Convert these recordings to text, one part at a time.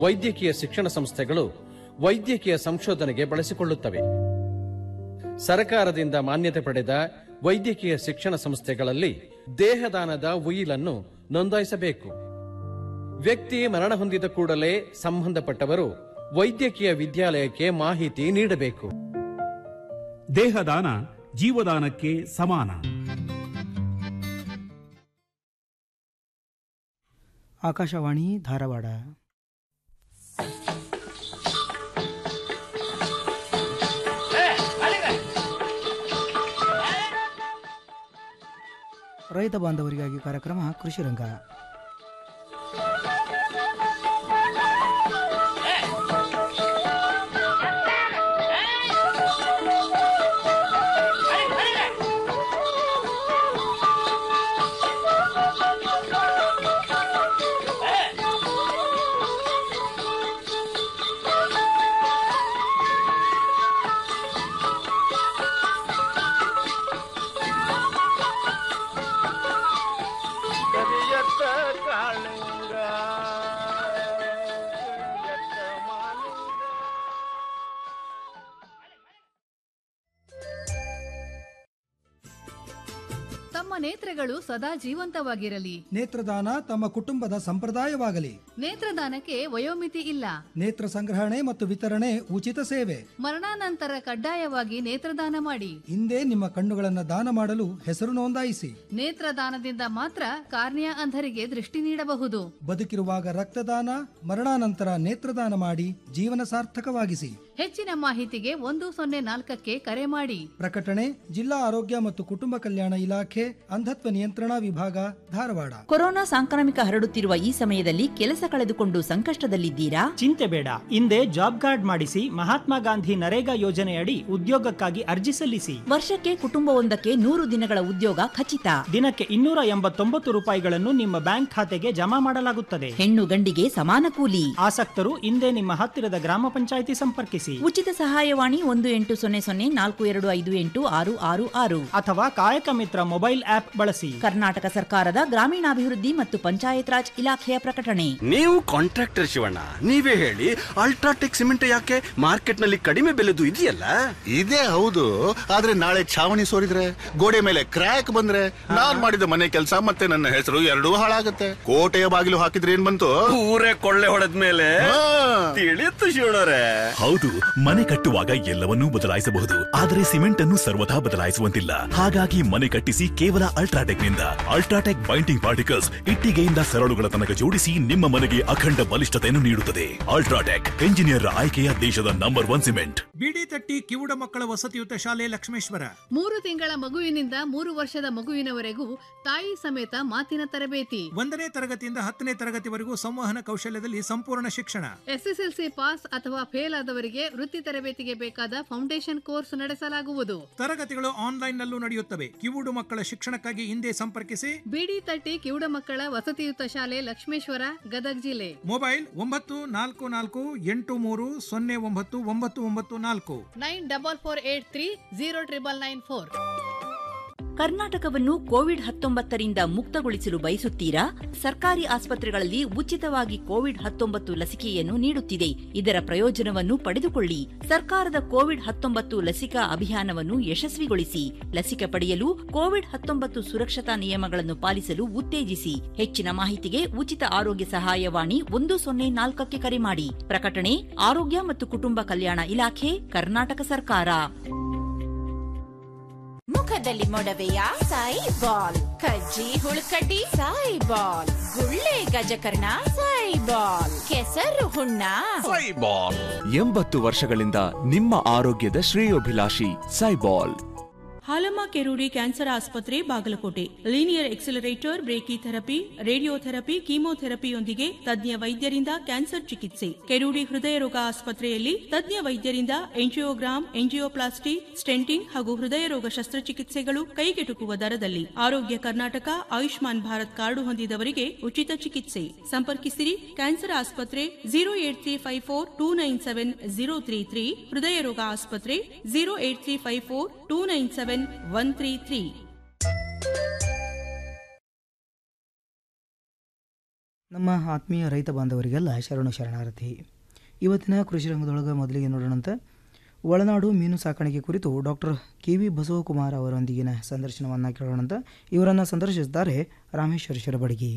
ವೈದ್ಯಕೀಯ ಶಿಕ್ಷಣ ಸಂಸ್ಥೆಗಳು ವೈದ್ಯಕೀಯ ಸಂಶೋಧನೆಗೆ ಬಳಸಿಕೊಳ್ಳುತ್ತವೆ ಸರಕಾರದಿಂದ ಮಾನ್ಯತೆ ಪಡೆದ ವೈದ್ಯಕೀಯ ಶಿಕ್ಷಣ ಸಂಸ್ಥೆಗಳಲ್ಲಿ ದೇಹದಾನದ ಉಯಿಲನ್ನು ನೋಂದಾಯಿಸಬೇಕು ವ್ಯಕ್ತಿ ಮರಣ ಹೊಂದಿದ ಕೂಡಲೇ ಸಂಬಂಧಪಟ್ಟವರು ವೈದ್ಯಕೀಯ ವಿದ್ಯಾಲಯಕ್ಕೆ ಮಾಹಿತಿ ನೀಡಬೇಕು ದೇಹದಾನ ಜೀವದಾನಕ್ಕೆ ಸಮಾನ ಆಕಾಶವಾಣಿ ಧಾರವಾಡ ರೈತ ಬಾಂಧವರಿಗಾಗಿ ಕಾರ್ಯಕ್ರಮ ಕೃಷಿ ರಂಗ ಕರಿಯತ್ತ ಕಾಳಿಂಗ ಕರಿಯತ್ತ ಮಾಲಿಂಗ ತಮ್ಮ ನೇತ್ರಗಳು ಸದಾ ಜೀವಂತವಾಗಿರಲಿ ನೇತ್ರದಾನ ತಮ್ಮ ಕುಟುಂಬದ ಸಂಪ್ರದಾಯವಾಗಲಿ ನೇತ್ರದಾನಕ್ಕೆ ವಯೋಮಿತಿ ಇಲ್ಲ ನೇತ್ರ ಸಂಗ್ರಹಣೆ ಮತ್ತು ವಿತರಣೆ ಉಚಿತ ಸೇವೆ ಮರಣಾನಂತರ ಕಡ್ಡಾಯವಾಗಿ ನೇತ್ರದಾನ ಮಾಡಿ ಹಿಂದೆ ನಿಮ್ಮ ಕಣ್ಣುಗಳನ್ನು ದಾನ ಮಾಡಲು ಹೆಸರು ನೋಂದಾಯಿಸಿ ನೇತ್ರದಾನದಿಂದ ಮಾತ್ರ ಕಾರ್ನಿಯ ಅಂಧರಿಗೆ ದೃಷ್ಟಿ ನೀಡಬಹುದು ಬದುಕಿರುವಾಗ ರಕ್ತದಾನ ಮರಣಾನಂತರ ನೇತ್ರದಾನ ಮಾಡಿ ಜೀವನ ಸಾರ್ಥಕವಾಗಿಸಿ ಹೆಚ್ಚಿನ ಮಾಹಿತಿಗೆ ಒಂದು ಸೊನ್ನೆ ನಾಲ್ಕಕ್ಕೆ ಕರೆ ಮಾಡಿ ಪ್ರಕಟಣೆ ಜಿಲ್ಲಾ ಆರೋಗ್ಯ ಮತ್ತು ಕುಟುಂಬ ಕಲ್ಯಾಣ ಇಲಾಖೆ ಅಂಧತ್ವ ನಿಯಂತ್ರಣಾ ವಿಭಾಗ ಧಾರವಾಡ ಕೊರೋನಾ ಸಾಂಕ್ರಾಮಿಕ ಹರಡುತ್ತಿರುವ ಈ ಸಮಯದಲ್ಲಿ ಕೆಲಸ ಕಳೆದುಕೊಂಡು ಸಂಕಷ್ಟದಲ್ಲಿದ್ದೀರಾ ಚಿಂತೆ ಬೇಡ ಹಿಂದೆ ಜಾಬ್ ಕಾರ್ಡ್ ಮಾಡಿಸಿ ಮಹಾತ್ಮ ಗಾಂಧಿ ನರೇಗಾ ಯೋಜನೆಯಡಿ ಉದ್ಯೋಗಕ್ಕಾಗಿ ಅರ್ಜಿ ಸಲ್ಲಿಸಿ ವರ್ಷಕ್ಕೆ ಕುಟುಂಬವೊಂದಕ್ಕೆ ನೂರು ದಿನಗಳ ಉದ್ಯೋಗ ಖಚಿತ ದಿನಕ್ಕೆ ಇನ್ನೂರ ಎಂಬತ್ತೊಂಬತ್ತು ರೂಪಾಯಿಗಳನ್ನು ನಿಮ್ಮ ಬ್ಯಾಂಕ್ ಖಾತೆಗೆ ಜಮಾ ಮಾಡಲಾಗುತ್ತದೆ ಹೆಣ್ಣು ಗಂಡಿಗೆ ಸಮಾನ ಕೂಲಿ ಆಸಕ್ತರು ಹಿಂದೆ ನಿಮ್ಮ ಹತ್ತಿರದ ಗ್ರಾಮ ಪಂಚಾಯಿತಿ ಸಂಪರ್ಕಿಸಿ ಉಚಿತ ಸಹಾಯವಾಣಿ ಒಂದು ಎಂಟು ಸೊನ್ನೆ ಸೊನ್ನೆ ನಾಲ್ಕು ಎರಡು ಐದು ಎಂಟು ಆರು ಆರು ಆರು ಅಥವಾ ಕಾಯಕ ಮಿತ್ರ ಮೊಬೈಲ್ ಆಪ್ ಬಳಸಿ ಕರ್ನಾಟಕ ಸರ್ಕಾರದ ಗ್ರಾಮೀಣಾಭಿವೃದ್ಧಿ ಮತ್ತು ಪಂಚಾಯತ್ ರಾಜ್ ಇಲಾಖೆಯ ಪ್ರಕಟಣೆ ನೀವು ಕಾಂಟ್ರಾಕ್ಟರ್ ಶಿವಣ್ಣ ನೀವೇ ಹೇಳಿ ಅಲ್ಟ್ರಾಟೆಕ್ ಸಿಮೆಂಟ್ ಯಾಕೆ ಮಾರ್ಕೆಟ್ ನಲ್ಲಿ ಕಡಿಮೆ ಬೆಲೆದು ಇದೆಯಲ್ಲ ಇದೇ ಹೌದು ಆದ್ರೆ ನಾಳೆ ಛಾವಣಿ ಸೋರಿದ್ರೆ ಗೋಡೆ ಮೇಲೆ ಕ್ರ್ಯಾಕ್ ಬಂದ್ರೆ ನಾನ್ ಮಾಡಿದ ಮನೆ ಕೆಲಸ ಮತ್ತೆ ನನ್ನ ಹೆಸರು ಎರಡೂ ಹಾಳಾಗತ್ತೆ ಕೋಟೆಯ ಬಾಗಿಲು ಹಾಕಿದ್ರೆ ಏನ್ ಬಂತು ಊರೇ ಕೊಳ್ಳೆ ಹೊಡೆದ ಮೇಲೆ ಹಾ. ತಿಳಿಯುತ್ತು ಶಿವಣ್ಣರೇ ಹೌದು ಮನೆ ಕಟ್ಟುವಾಗ ಎಲ್ಲವನ್ನೂ ಬದಲಾಯಿಸಬಹುದು ಆದರೆ ಸಿಮೆಂಟ್ ಅನ್ನು ಸರ್ವಥಾ ಬದಲಾಯಿಸುವಂತಿಲ್ಲ ಹಾಗಾಗಿ ಮನೆ ಕಟ್ಟಿಸಿ ಕೇವಲ ಅಲ್ಟ್ರಾಟೆಕ್ ನಿಂದ ಅಲ್ಟ್ರಾಟೆಕ್ ಬೈಂಡಿಂಗ್ ಪಾರ್ಟಿಕಲ್ಸ್ ಇಟ್ಟಿಗೆಯಿಂದ ಸರಳುಗಳ ತನಕ ಜೋಡಿಸಿ ನಿಮ್ಮ ಮನೆಗೆ ಅಖಂಡ ಬಲಿಷ್ಠತೆಯನ್ನು ನೀಡುತ್ತದೆ ಅಲ್ಟ್ರಾಟೆಕ್ ಎಂಜಿನಿಯರ್ ಆಯ್ಕೆಯ ದೇಶದ ನಂಬರ್ ಒನ್ ಸಿಮೆಂಟ್ ಬಿಡಿ ತಟ್ಟಿ ಕಿವುಡ ಮಕ್ಕಳ ವಸತಿಯುತ ಶಾಲೆ ಲಕ್ಷ್ಮೇಶ್ವರ ಮೂರು ತಿಂಗಳ ಮಗುವಿನಿಂದ ಮೂರು ವರ್ಷದ ಮಗುವಿನವರೆಗೂ ತಾಯಿ ಸಮೇತ ಮಾತಿನ ತರಬೇತಿ ಒಂದನೇ ತರಗತಿಯಿಂದ ಹತ್ತನೇ ತರಗತಿವರೆಗೂ ಸಂವಹನ ಕೌಶಲ್ಯದಲ್ಲಿ ಸಂಪೂರ್ಣ ಶಿಕ್ಷಣ ಎಸ್ಎಸ್ಎಲ್ಸಿ ಪಾಸ್ ಅಥವಾ ಫೇಲ್ ಆದವರಿಗೆ ವೃತ್ತಿ ತರಬೇತಿಗೆ ಬೇಕಾದ ಫೌಂಡೇಶನ್ ಕೋರ್ಸ್ ನಡೆಸಲಾಗುವುದು ತರಗತಿಗಳು ಆನ್ಲೈನ್ ನಲ್ಲೂ ನಡೆಯುತ್ತವೆ ಕಿವುಡು ಮಕ್ಕಳ ಶಿಕ್ಷಣಕ್ಕಾಗಿ ಹಿಂದೆ ಸಂಪರ್ಕಿಸಿ ಬಿಡಿ ತಟ್ಟಿ ಕಿವುಡ ಮಕ್ಕಳ ವಸತಿಯುತ ಶಾಲೆ ಲಕ್ಷ್ಮೇಶ್ವರ ಗದಗ್ ಜಿಲ್ಲೆ ಮೊಬೈಲ್ ಒಂಬತ್ತು ನಾಲ್ಕು ನಾಲ್ಕು ಎಂಟು ಮೂರು ಸೊನ್ನೆ ಒಂಬತ್ತು ಒಂಬತ್ತು ಒಂಬತ್ತು ನಾಲ್ಕು nine double four eight three zero triple nine four ಕರ್ನಾಟಕವನ್ನು ಕೋವಿಡ್ ಹತ್ತೊಂಬತ್ತರಿಂದ ಮುಕ್ತಗೊಳಿಸಲು ಬಯಸುತ್ತೀರಾ ಸರ್ಕಾರಿ ಆಸ್ಪತ್ರೆಗಳಲ್ಲಿ ಉಚಿತವಾಗಿ ಕೋವಿಡ್ ಹತ್ತೊಂಬತ್ತು ಲಸಿಕೆಯನ್ನು ನೀಡುತ್ತಿದೆ ಇದರ ಪ್ರಯೋಜನವನ್ನು ಪಡೆದುಕೊಳ್ಳಿ ಸರ್ಕಾರದ ಕೋವಿಡ್ ಹತ್ತೊಂಬತ್ತು ಲಸಿಕಾ ಅಭಿಯಾನವನ್ನು ಯಶಸ್ವಿಗೊಳಿಸಿ ಲಸಿಕೆ ಪಡೆಯಲು ಕೋವಿಡ್ ಹತ್ತೊಂಬತ್ತು ಸುರಕ್ಷತಾ ನಿಯಮಗಳನ್ನು ಪಾಲಿಸಲು ಉತ್ತೇಜಿಸಿ ಹೆಚ್ಚಿನ ಮಾಹಿತಿಗೆ ಉಚಿತ ಆರೋಗ್ಯ ಸಹಾಯವಾಣಿ ಒಂದು ಸೊನ್ನೆ ನಾಲ್ಕಕ್ಕೆ ಕರೆ ಮಾಡಿ ಪ್ರಕಟಣೆ ಆರೋಗ್ಯ ಮತ್ತು ಕುಟುಂಬ ಕಲ್ಯಾಣ ಇಲಾಖೆ ಕರ್ನಾಟಕ ಸರ್ಕಾರ ಮುಖದಲ್ಲಿ ಮೊಡವೆಯ ಸಾಯಿ ಬಾಲ್ ಕಜ್ಜಿ ಹುಳುಕಡ್ಡಿ ಸಾಯಿ ಬಾಲ್ ಗುಳ್ಳೆ ಗಜಕರ್ಣ ಸಾಯಿ ಬಾಲ್ ಕೆಸರು ಹುಣ್ಣ ಎಂಬತ್ತು ವರ್ಷಗಳಿಂದ ನಿಮ್ಮ ಆರೋಗ್ಯದ ಶ್ರೇಯೋಭಿಲಾಷಿ ಸೈಬಾಲ್ ಹಾಲಮ್ಮ ಕೆರೂಡಿ ಕ್ಯಾನ್ಸರ್ ಆಸ್ಪತ್ರೆ Bagalkot linear accelerator brachytherapy radiotherapy ಕೀಮೋಥೆರಪಿಯೊಂದಿಗೆ ತಜ್ಞ ವೈದ್ಯರಿಂದ ಕ್ಯಾನ್ಸರ್ ಚಿಕಿತ್ಸೆ ಕೆರೂಡಿ ಹೃದಯ ರೋಗ ಆಸ್ಪತ್ರೆಯಲ್ಲಿ ತಜ್ಞ ವೈದ್ಯರಿಂದ ಎಂಜಿಯೋಗ್ರಾಮ್ ಎಂಜಿಯೋಪ್ಲಾಸ್ಟಿ ಸ್ಟೆಂಟಿಂಗ್ ಹಾಗೂ ಹೃದಯ ರೋಗ ಶಸ್ತ್ರಚಿಕಿತ್ಸೆಗಳು ಕೈಗೆಟುಕುವ ದರದಲ್ಲಿ ಆರೋಗ್ಯ ಕರ್ನಾಟಕ ಆಯುಷ್ಮಾನ್ ಭಾರತ್ ಕಾರ್ಡು ಹೊಂದಿದವರಿಗೆ ಉಚಿತ ಚಿಕಿತ್ಸೆ ಸಂಪರ್ಕಿಸಿರಿ ಕ್ಯಾನ್ಸರ್ ಆಸ್ಪತ್ರೆ zero eight three five four two nine seven zero three three ಹೃದಯ ರೋಗ ಆಸ್ಪತ್ರೆ zero eight three five four two nine seven one three three ನಮ್ಮ ಆತ್ಮೀಯ ರೈತ ಬಾಂಧವರಿಗೆಲ್ಲ ಶರಣು ಶರಣಾರ್ಥಿ ಇವತ್ತಿನ ಕೃಷಿ ರಂಗದೊಳಗೆ ಮೊದಲಿಗೆ ನೋಡೋಣಂತ ಒಳನಾಡು ಮೀನು ಸಾಕಾಣಿಕೆ ಕುರಿತು ಡಾಕ್ಟರ್ ಕೆ ವಿ ಬಸವಕುಮಾರ್ ಅವರೊಂದಿಗಿನ ಸಂದರ್ಶನವನ್ನು ಕೇಳೋಣಂತ ಇವರನ್ನು ಸಂದರ್ಶಿಸಿದ್ದಾರೆ ರಾಮೇಶ್ವರ ಶಿರಬಡಗಿ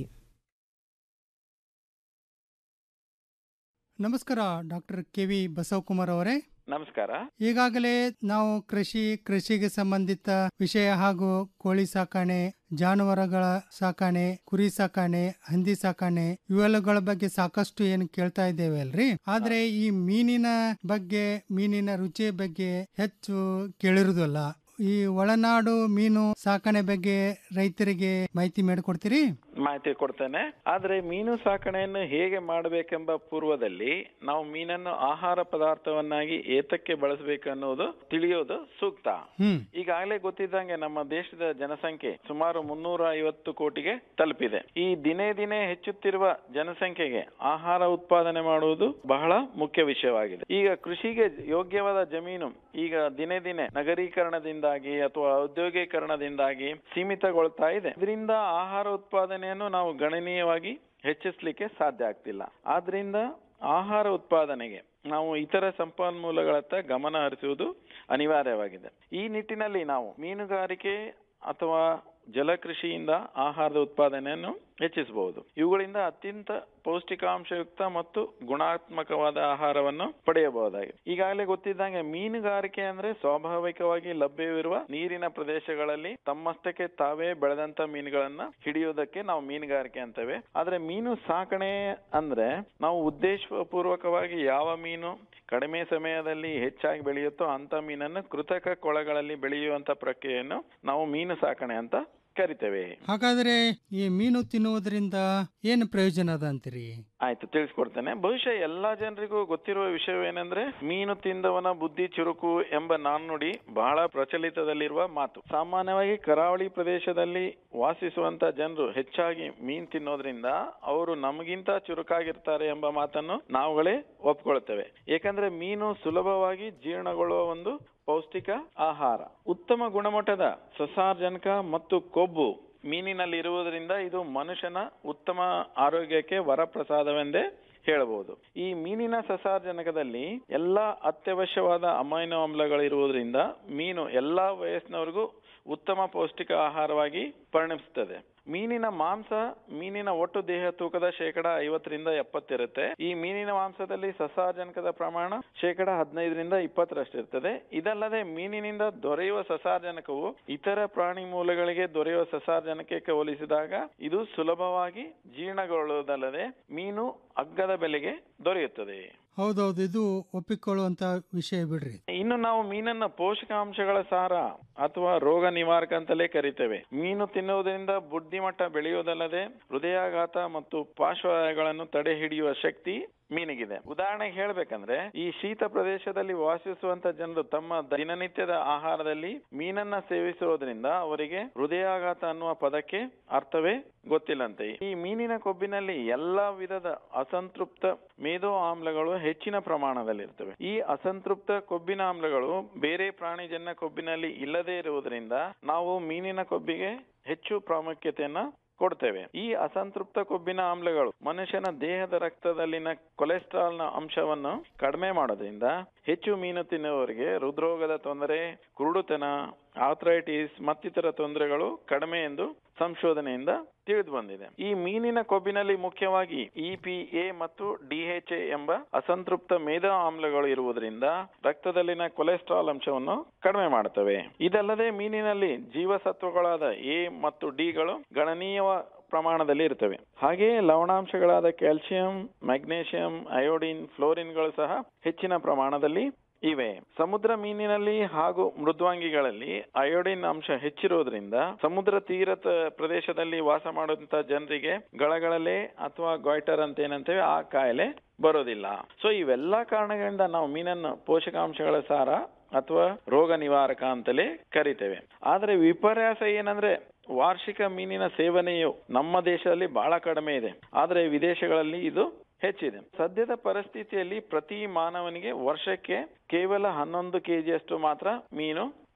ನಮಸ್ಕಾರ ಡಾಕ್ಟರ್ ಕೆ ವಿ ಬಸವಕುಮಾರ್ ಅವರೇ ನಮಸ್ಕಾರ ಈಗಾಗಲೇ ನಾವು ಕೃಷಿ ಕೃಷಿಗೆ ಸಂಬಂಧಿತ ವಿಷಯ ಹಾಗೂ ಕೋಳಿ ಸಾಕಾಣೆ ಜಾನುವಾರುಗಳ ಸಾಕಾಣೆ ಕುರಿ ಸಾಕಾಣೆ ಹಂದಿ ಸಾಕಾಣೆ ಇವೆಲ್ಲಗಳ ಬಗ್ಗೆ ಸಾಕಷ್ಟು ಏನು ಕೇಳ್ತಾ ಇದ್ದೇವೆ ಅಲ್ರಿ ಆದ್ರೆ ಈ ಮೀನಿನ ಬಗ್ಗೆ ಮೀನಿನ ರುಚಿಯ ಬಗ್ಗೆ ಹೆಚ್ಚು ಕೇಳಿರುವುದಿಲ್ಲ ಈ ಒಳನಾಡು ಮೀನು ಸಾಕಣೆ ಬಗ್ಗೆ ರೈತರಿಗೆ ಮಾಹಿತಿ ಮಾಡಿಕೊಡ್ತೀರಿ ಮಾಹಿತಿ ಕೊಡ್ತೇನೆ ಆದ್ರೆ ಮೀನು ಸಾಕಣೆಯನ್ನು ಹೇಗೆ ಮಾಡಬೇಕೆಂಬ ಪೂರ್ವದಲ್ಲಿ ನಾವು ಮೀನನ್ನು ಆಹಾರ ಪದಾರ್ಥವನ್ನಾಗಿ ಏತಕ್ಕೆ ಬಳಸಬೇಕು ಅನ್ನೋದು ತಿಳಿಯೋದು ಸೂಕ್ತ ಹ್ಮ್ ಈಗಾಗಲೇ ಗೊತ್ತಿದ್ದಂಗೆ ನಮ್ಮ ದೇಶದ ಜನಸಂಖ್ಯೆ ಸುಮಾರು ಮುನ್ನೂರ ಐವತ್ತು ಕೋಟಿಗೆ ತಲುಪಿದೆ ಈ ದಿನೇ ದಿನೇ ಹೆಚ್ಚುತ್ತಿರುವ ಜನಸಂಖ್ಯೆಗೆ ಆಹಾರ ಉತ್ಪಾದನೆ ಮಾಡುವುದು ಬಹಳ ಮುಖ್ಯ ವಿಷಯವಾಗಿದೆ ಈಗ ಕೃಷಿಗೆ ಯೋಗ್ಯವಾದ ಜಮೀನು ಈಗ ದಿನೇ ದಿನೇ ನಗರೀಕರಣದಿಂದಾಗಿ ಅಥವಾ ಔದ್ಯೋಗೀಕರಣದಿಂದಾಗಿ ಸೀಮಿತಗೊಳ್ತಾ ಇದೆ ಇದರಿಂದ ಆಹಾರ ಉತ್ಪಾದನೆಯನ್ನು ನಾವು ಗಣನೀಯವಾಗಿ ಹೆಚ್ಚಿಸಲಿಕ್ಕೆ ಸಾಧ್ಯ ಆಗ್ತಿಲ್ಲ ಆದ್ರಿಂದ ಆಹಾರ ಉತ್ಪಾದನೆಗೆ ನಾವು ಇತರ ಸಂಪನ್ಮೂಲಗಳತ್ತ ಗಮನ ಹರಿಸುವುದು ಅನಿವಾರ್ಯವಾಗಿದೆ ಈ ನಿಟ್ಟಿನಲ್ಲಿ ನಾವು ಮೀನುಗಾರಿಕೆ ಅಥವಾ ಜಲಕೃಷಿಯಿಂದ ಆಹಾರದ ಉತ್ಪಾದನೆಯನ್ನು ಹೆಚ್ಚಿಸಬಹುದು ಇವುಗಳಿಂದ ಅತ್ಯಂತ ಪೌಷ್ಟಿಕಾಂಶಯುಕ್ತ ಮತ್ತು ಗುಣಾತ್ಮಕವಾದ ಆಹಾರವನ್ನು ಪಡೆಯಬಹುದಾಗಿದೆ ಈಗಾಗಲೇ ಗೊತ್ತಿದ್ದಂಗೆ ಮೀನುಗಾರಿಕೆ ಅಂದ್ರೆ ಸ್ವಾಭಾವಿಕವಾಗಿ ಲಭ್ಯವಿರುವ ನೀರಿನ ಪ್ರದೇಶಗಳಲ್ಲಿ ತಮ್ಮಷ್ಟಕ್ಕೆ ತಾವೇ ಬೆಳೆದಂತ ಮೀನುಗಳನ್ನ ಹಿಡಿಯುವುದಕ್ಕೆ ನಾವು ಮೀನುಗಾರಿಕೆ ಅಂತೇವೆ ಆದ್ರೆ ಮೀನು ಸಾಕಣೆ ಅಂದ್ರೆ ನಾವು ಉದ್ದೇಶಪೂರ್ವಕವಾಗಿ ಯಾವ ಮೀನು ಕಡಿಮೆ ಸಮಯದಲ್ಲಿ ಹೆಚ್ಚಾಗಿ ಬೆಳೆಯುತ್ತೋ ಅಂತ ಮೀನನ್ನು ಕೃತಕ ಕೊಳಗಳಲ್ಲಿ ಬೆಳೆಯುವಂತ ಪ್ರಕ್ರಿಯೆಯನ್ನು ನಾವು ಮೀನು ಸಾಕಣೆ ಅಂತ ಕರಿತೇವೆ ಹಾಗಾದ್ರೆ ಈ ಮೀನು ತಿನ್ನುವುದರಿಂದ ಏನು ಪ್ರಯೋಜನ ಅದ ಅಂತೀರಿ ಆಯ್ತು ತಿಳಿಸ್ಕೊಡ್ತೇನೆ ಬಹುಶಃ ಎಲ್ಲಾ ಜನರಿಗೂ ಗೊತ್ತಿರುವ ವಿಷಯವೇನೆಂದ್ರೆ ಮೀನು ತಿಂದವನ ಬುದ್ಧಿ ಚುರುಕು ಎಂಬ ನಾಣ್ಣುಡಿ ಬಹಳ ಪ್ರಚಲಿತದಲ್ಲಿರುವ ಮಾತು ಸಾಮಾನ್ಯವಾಗಿ ಕರಾವಳಿ ಪ್ರದೇಶದಲ್ಲಿ ವಾಸಿಸುವಂತ ಜನರು ಹೆಚ್ಚಾಗಿ ಮೀನ್ ತಿನ್ನೋದ್ರಿಂದ ಅವರು ನಮಗಿಂತ ಚುರುಕಾಗಿರ್ತಾರೆ ಎಂಬ ಮಾತನ್ನು ನಾವುಗಳೇ ಒಪ್ಕೊಳ್ತೇವೆ ಏಕೆಂದ್ರೆ ಮೀನು ಸುಲಭವಾಗಿ ಜೀರ್ಣಗೊಳ್ಳುವ ಒಂದು ಪೌಷ್ಟಿಕ ಆಹಾರ ಉತ್ತಮ ಗುಣಮಟ್ಟದ ಸಸಾರ್ಜನಕ ಮತ್ತು ಕೊಬ್ಬು ಮೀನಿನಲ್ಲಿ ಇರುವುದರಿಂದ ಇದು ಮನುಷ್ಯನ ಉತ್ತಮ ಆರೋಗ್ಯಕ್ಕೆ ವರಪ್ರಸಾದವೆಂದೇ ಹೇಳಬಹುದು ಈ ಮೀನಿನ ಸಸಾರ್ಜನಕದಲ್ಲಿ ಎಲ್ಲಾ ಅತ್ಯವಶ್ಯವಾದ ಅಮೈನೋ ಆಮ್ಲಗಳಿರುವುದರಿಂದ ಮೀನು ಎಲ್ಲಾ ವಯಸ್ಸಿನವರಿಗೂ ಉತ್ತಮ ಪೌಷ್ಟಿಕ ಆಹಾರವಾಗಿ ಪರಿಣಮಿಸುತ್ತದೆ ಮೀನಿನ ಮಾಂಸ ಮೀನಿನ ಒಟ್ಟು ದೇಹ ತೂಕದ ಶೇಕಡ ಐವತ್ತರಿಂದ ಎಪ್ಪತ್ತಿರುತ್ತೆ ಈ ಮೀನಿನ ಮಾಂಸದಲ್ಲಿ ಸಸಾರ್ಜನಕದ ಪ್ರಮಾಣ ಶೇಕಡ ಹದಿನೈದರಿಂದ ಇಪ್ಪತ್ತರಷ್ಟಿರ್ತದೆ ಇದಲ್ಲದೆ ಮೀನಿನಿಂದ ದೊರೆಯುವ ಸಸಾರ್ಜನಕವು ಇತರ ಪ್ರಾಣಿ ಮೂಲಗಳಿಗೆ ದೊರೆಯುವ ಸಸಾರ್ಜನಕಕ್ಕೆ ಹೋಲಿಸಿದಾಗ ಇದು ಸುಲಭವಾಗಿ ಜೀರ್ಣಗೊಳ್ಳುವುದಲ್ಲದೆ ಮೀನು ಅಗ್ಗದ ಬೆಲೆಗೆ ದೊರೆಯುತ್ತದೆ ಹೌದೌದು ಇದು ಒಪ್ಪಿಕೊಳ್ಳುವಂತ ವಿಷಯ ಬಿಡ್ರಿ ಇನ್ನು ನಾವು ಮೀನನ್ನ ಪೋಷಕಾಂಶಗಳ ಸಾರ ಅಥವಾ ರೋಗ ನಿವಾರಕ ಅಂತಲೇ ಕರಿತೇವೆ ಮೀನು ತಿನ್ನುವುದರಿಂದ ಬುದ್ಧಿಮಟ್ಟ ಬೆಳೆಯುವುದಲ್ಲದೆ ಹೃದಯಾಘಾತ ಮತ್ತು ಪಾರ್ಶ್ವಗಳನ್ನು ತಡೆ ಹಿಡಿಯುವ ಶಕ್ತಿ ಮೀನಿಗಿದೆ ಉದಾಹರಣೆಗೆ ಹೇಳ್ಬೇಕಂದ್ರೆ ಈ ಶೀತ ಪ್ರದೇಶದಲ್ಲಿ ವಾಸಿಸುವಂತ ಜನರು ತಮ್ಮ ದಿನನಿತ್ಯದ ಆಹಾರದಲ್ಲಿ ಮೀನನ್ನ ಸೇವಿಸುವುದರಿಂದ ಅವರಿಗೆ ಹೃದಯಾಘಾತ ಅನ್ನುವ ಪದಕ್ಕೆ ಅರ್ಥವೇ ಗೊತ್ತಿಲ್ಲಂತೆ ಈ ಮೀನಿನ ಕೊಬ್ಬಿನಲ್ಲಿ ಎಲ್ಲಾ ವಿಧದ ಅಸಂತೃಪ್ತ ಮೇಧೋ ಆಮ್ಲಗಳು ಹೆಚ್ಚಿನ ಪ್ರಮಾಣದಲ್ಲಿರ್ತವೆ ಈ ಅಸಂತೃಪ್ತ ಕೊಬ್ಬಿನ ಆಮ್ಲಗಳು ಬೇರೆ ಪ್ರಾಣಿಜನ್ಯ ಕೊಬ್ಬಿನಲ್ಲಿ ಇಲ್ಲದೇ ಇರುವುದರಿಂದ ನಾವು ಮೀನಿನ ಕೊಬ್ಬಿಗೆ ಹೆಚ್ಚು ಪ್ರಾಮುಖ್ಯತೆಯನ್ನ ಕೊಡ್ತೇವೆ ಈ ಅಸಂತೃಪ್ತ ಕೊಬ್ಬಿನ ಆಮ್ಲಗಳು ಮನುಷ್ಯನ ದೇಹದ ರಕ್ತದಲ್ಲಿನ ಕೊಲೆಸ್ಟ್ರಾಲ್ ನ ಅಂಶವನ್ನು ಕಡಿಮೆ ಮಾಡೋದ್ರಿಂದ ಹೆಚ್ಚು ಮೀನು ತಿನ್ನುವವರಿಗೆ ಹೃದ್ರೋಗದ ತೊಂದರೆ ಕುರುಡುತನ ಆಥ್ರೈಟಿಸ್ ಮತ್ತಿತರ ತೊಂದರೆಗಳು ಕಡಿಮೆ ಎಂದು ಸಂಶೋಧನೆಯಿಂದ ತಿಳಿದು ಬಂದಿದೆ ಈ ಮೀನಿನ ಕೊಬ್ಬಿನಲ್ಲಿ ಮುಖ್ಯವಾಗಿ ಇಪಿಎ ಮತ್ತು ಡಿಎಚ್ಎ ಎಂಬ ಅಸಂತೃಪ್ತ ಮೇಧ ಆಮ್ಲಗಳು ಇರುವುದರಿಂದ ರಕ್ತದಲ್ಲಿನ ಕೊಲೆಸ್ಟ್ರಾಲ್ ಅಂಶವನ್ನು ಕಡಿಮೆ ಮಾಡುತ್ತವೆ ಇದಲ್ಲದೆ ಮೀನಿನಲ್ಲಿ ಜೀವಸತ್ವಗಳಾದ ಎ ಮತ್ತು ಡಿಗಳು ಗಣನೀಯ ಪ್ರಮಾಣದಲ್ಲಿ ಇರ್ತವೆ ಹಾಗೆಯೇ ಲವಣಾಂಶಗಳಾದ ಕ್ಯಾಲ್ಸಿಯಂ ಮ್ಯಾಗ್ನೇಷಿಯಂ ಅಯೋಡಿನ್ ಫ್ಲೋರಿನ್ಗಳು ಸಹ ಹೆಚ್ಚಿನ ಪ್ರಮಾಣದಲ್ಲಿ ಇವೆ ಸಮುದ್ರ ಮೀನಿನಲ್ಲಿ ಹಾಗೂ ಮೃದ್ವಾಂಗಿಗಳಲ್ಲಿ ಅಯೋಡಿನ್ ಅಂಶ ಹೆಚ್ಚಿರೋದ್ರಿಂದ ಸಮುದ್ರ ತೀರದ ಪ್ರದೇಶದಲ್ಲಿ ವಾಸ ಮಾಡುವಂತ ಜನರಿಗೆ ಗಳಗಳಲೆ ಅಥವಾ ಗಾಯ್ಟರ್ ಅಂತ ಏನಂತೇವೆ ಆ ಕಾಯಿಲೆ ಬರೋದಿಲ್ಲ ಸೊ ಇವೆಲ್ಲಾ ಕಾರಣಗಳಿಂದ ನಾವು ಮೀನನ್ನು ಪೋಷಕಾಂಶಗಳ ಸಾರ ಅಥವಾ ರೋಗ ನಿವಾರಕ ಅಂತಲೇ ಕರಿತೇವೆ ಆದ್ರೆ ವಿಪರ್ಯಾಸ ಏನಂದ್ರೆ ವಾರ್ಷಿಕ ಮೀನಿನ ಸೇವನೆಯು ನಮ್ಮ ದೇಶದಲ್ಲಿ ಬಹಳ ಕಡಿಮೆ ಇದೆ ಆದ್ರೆ ವಿದೇಶಗಳಲ್ಲಿ ಇದು ಹೆಚ್ಚಿದೆ ಸದ್ಯದ ಪರಿಸ್ಥಿತಿಯಲ್ಲಿ ಪ್ರತಿ ಮಾನವನಿಗೆ ವರ್ಷಕ್ಕೆ ಕೇವಲ ಹನ್ನೊಂದು ಕೆಜಿಯಷ್ಟು ಮಾತ್ರ ಮೀನು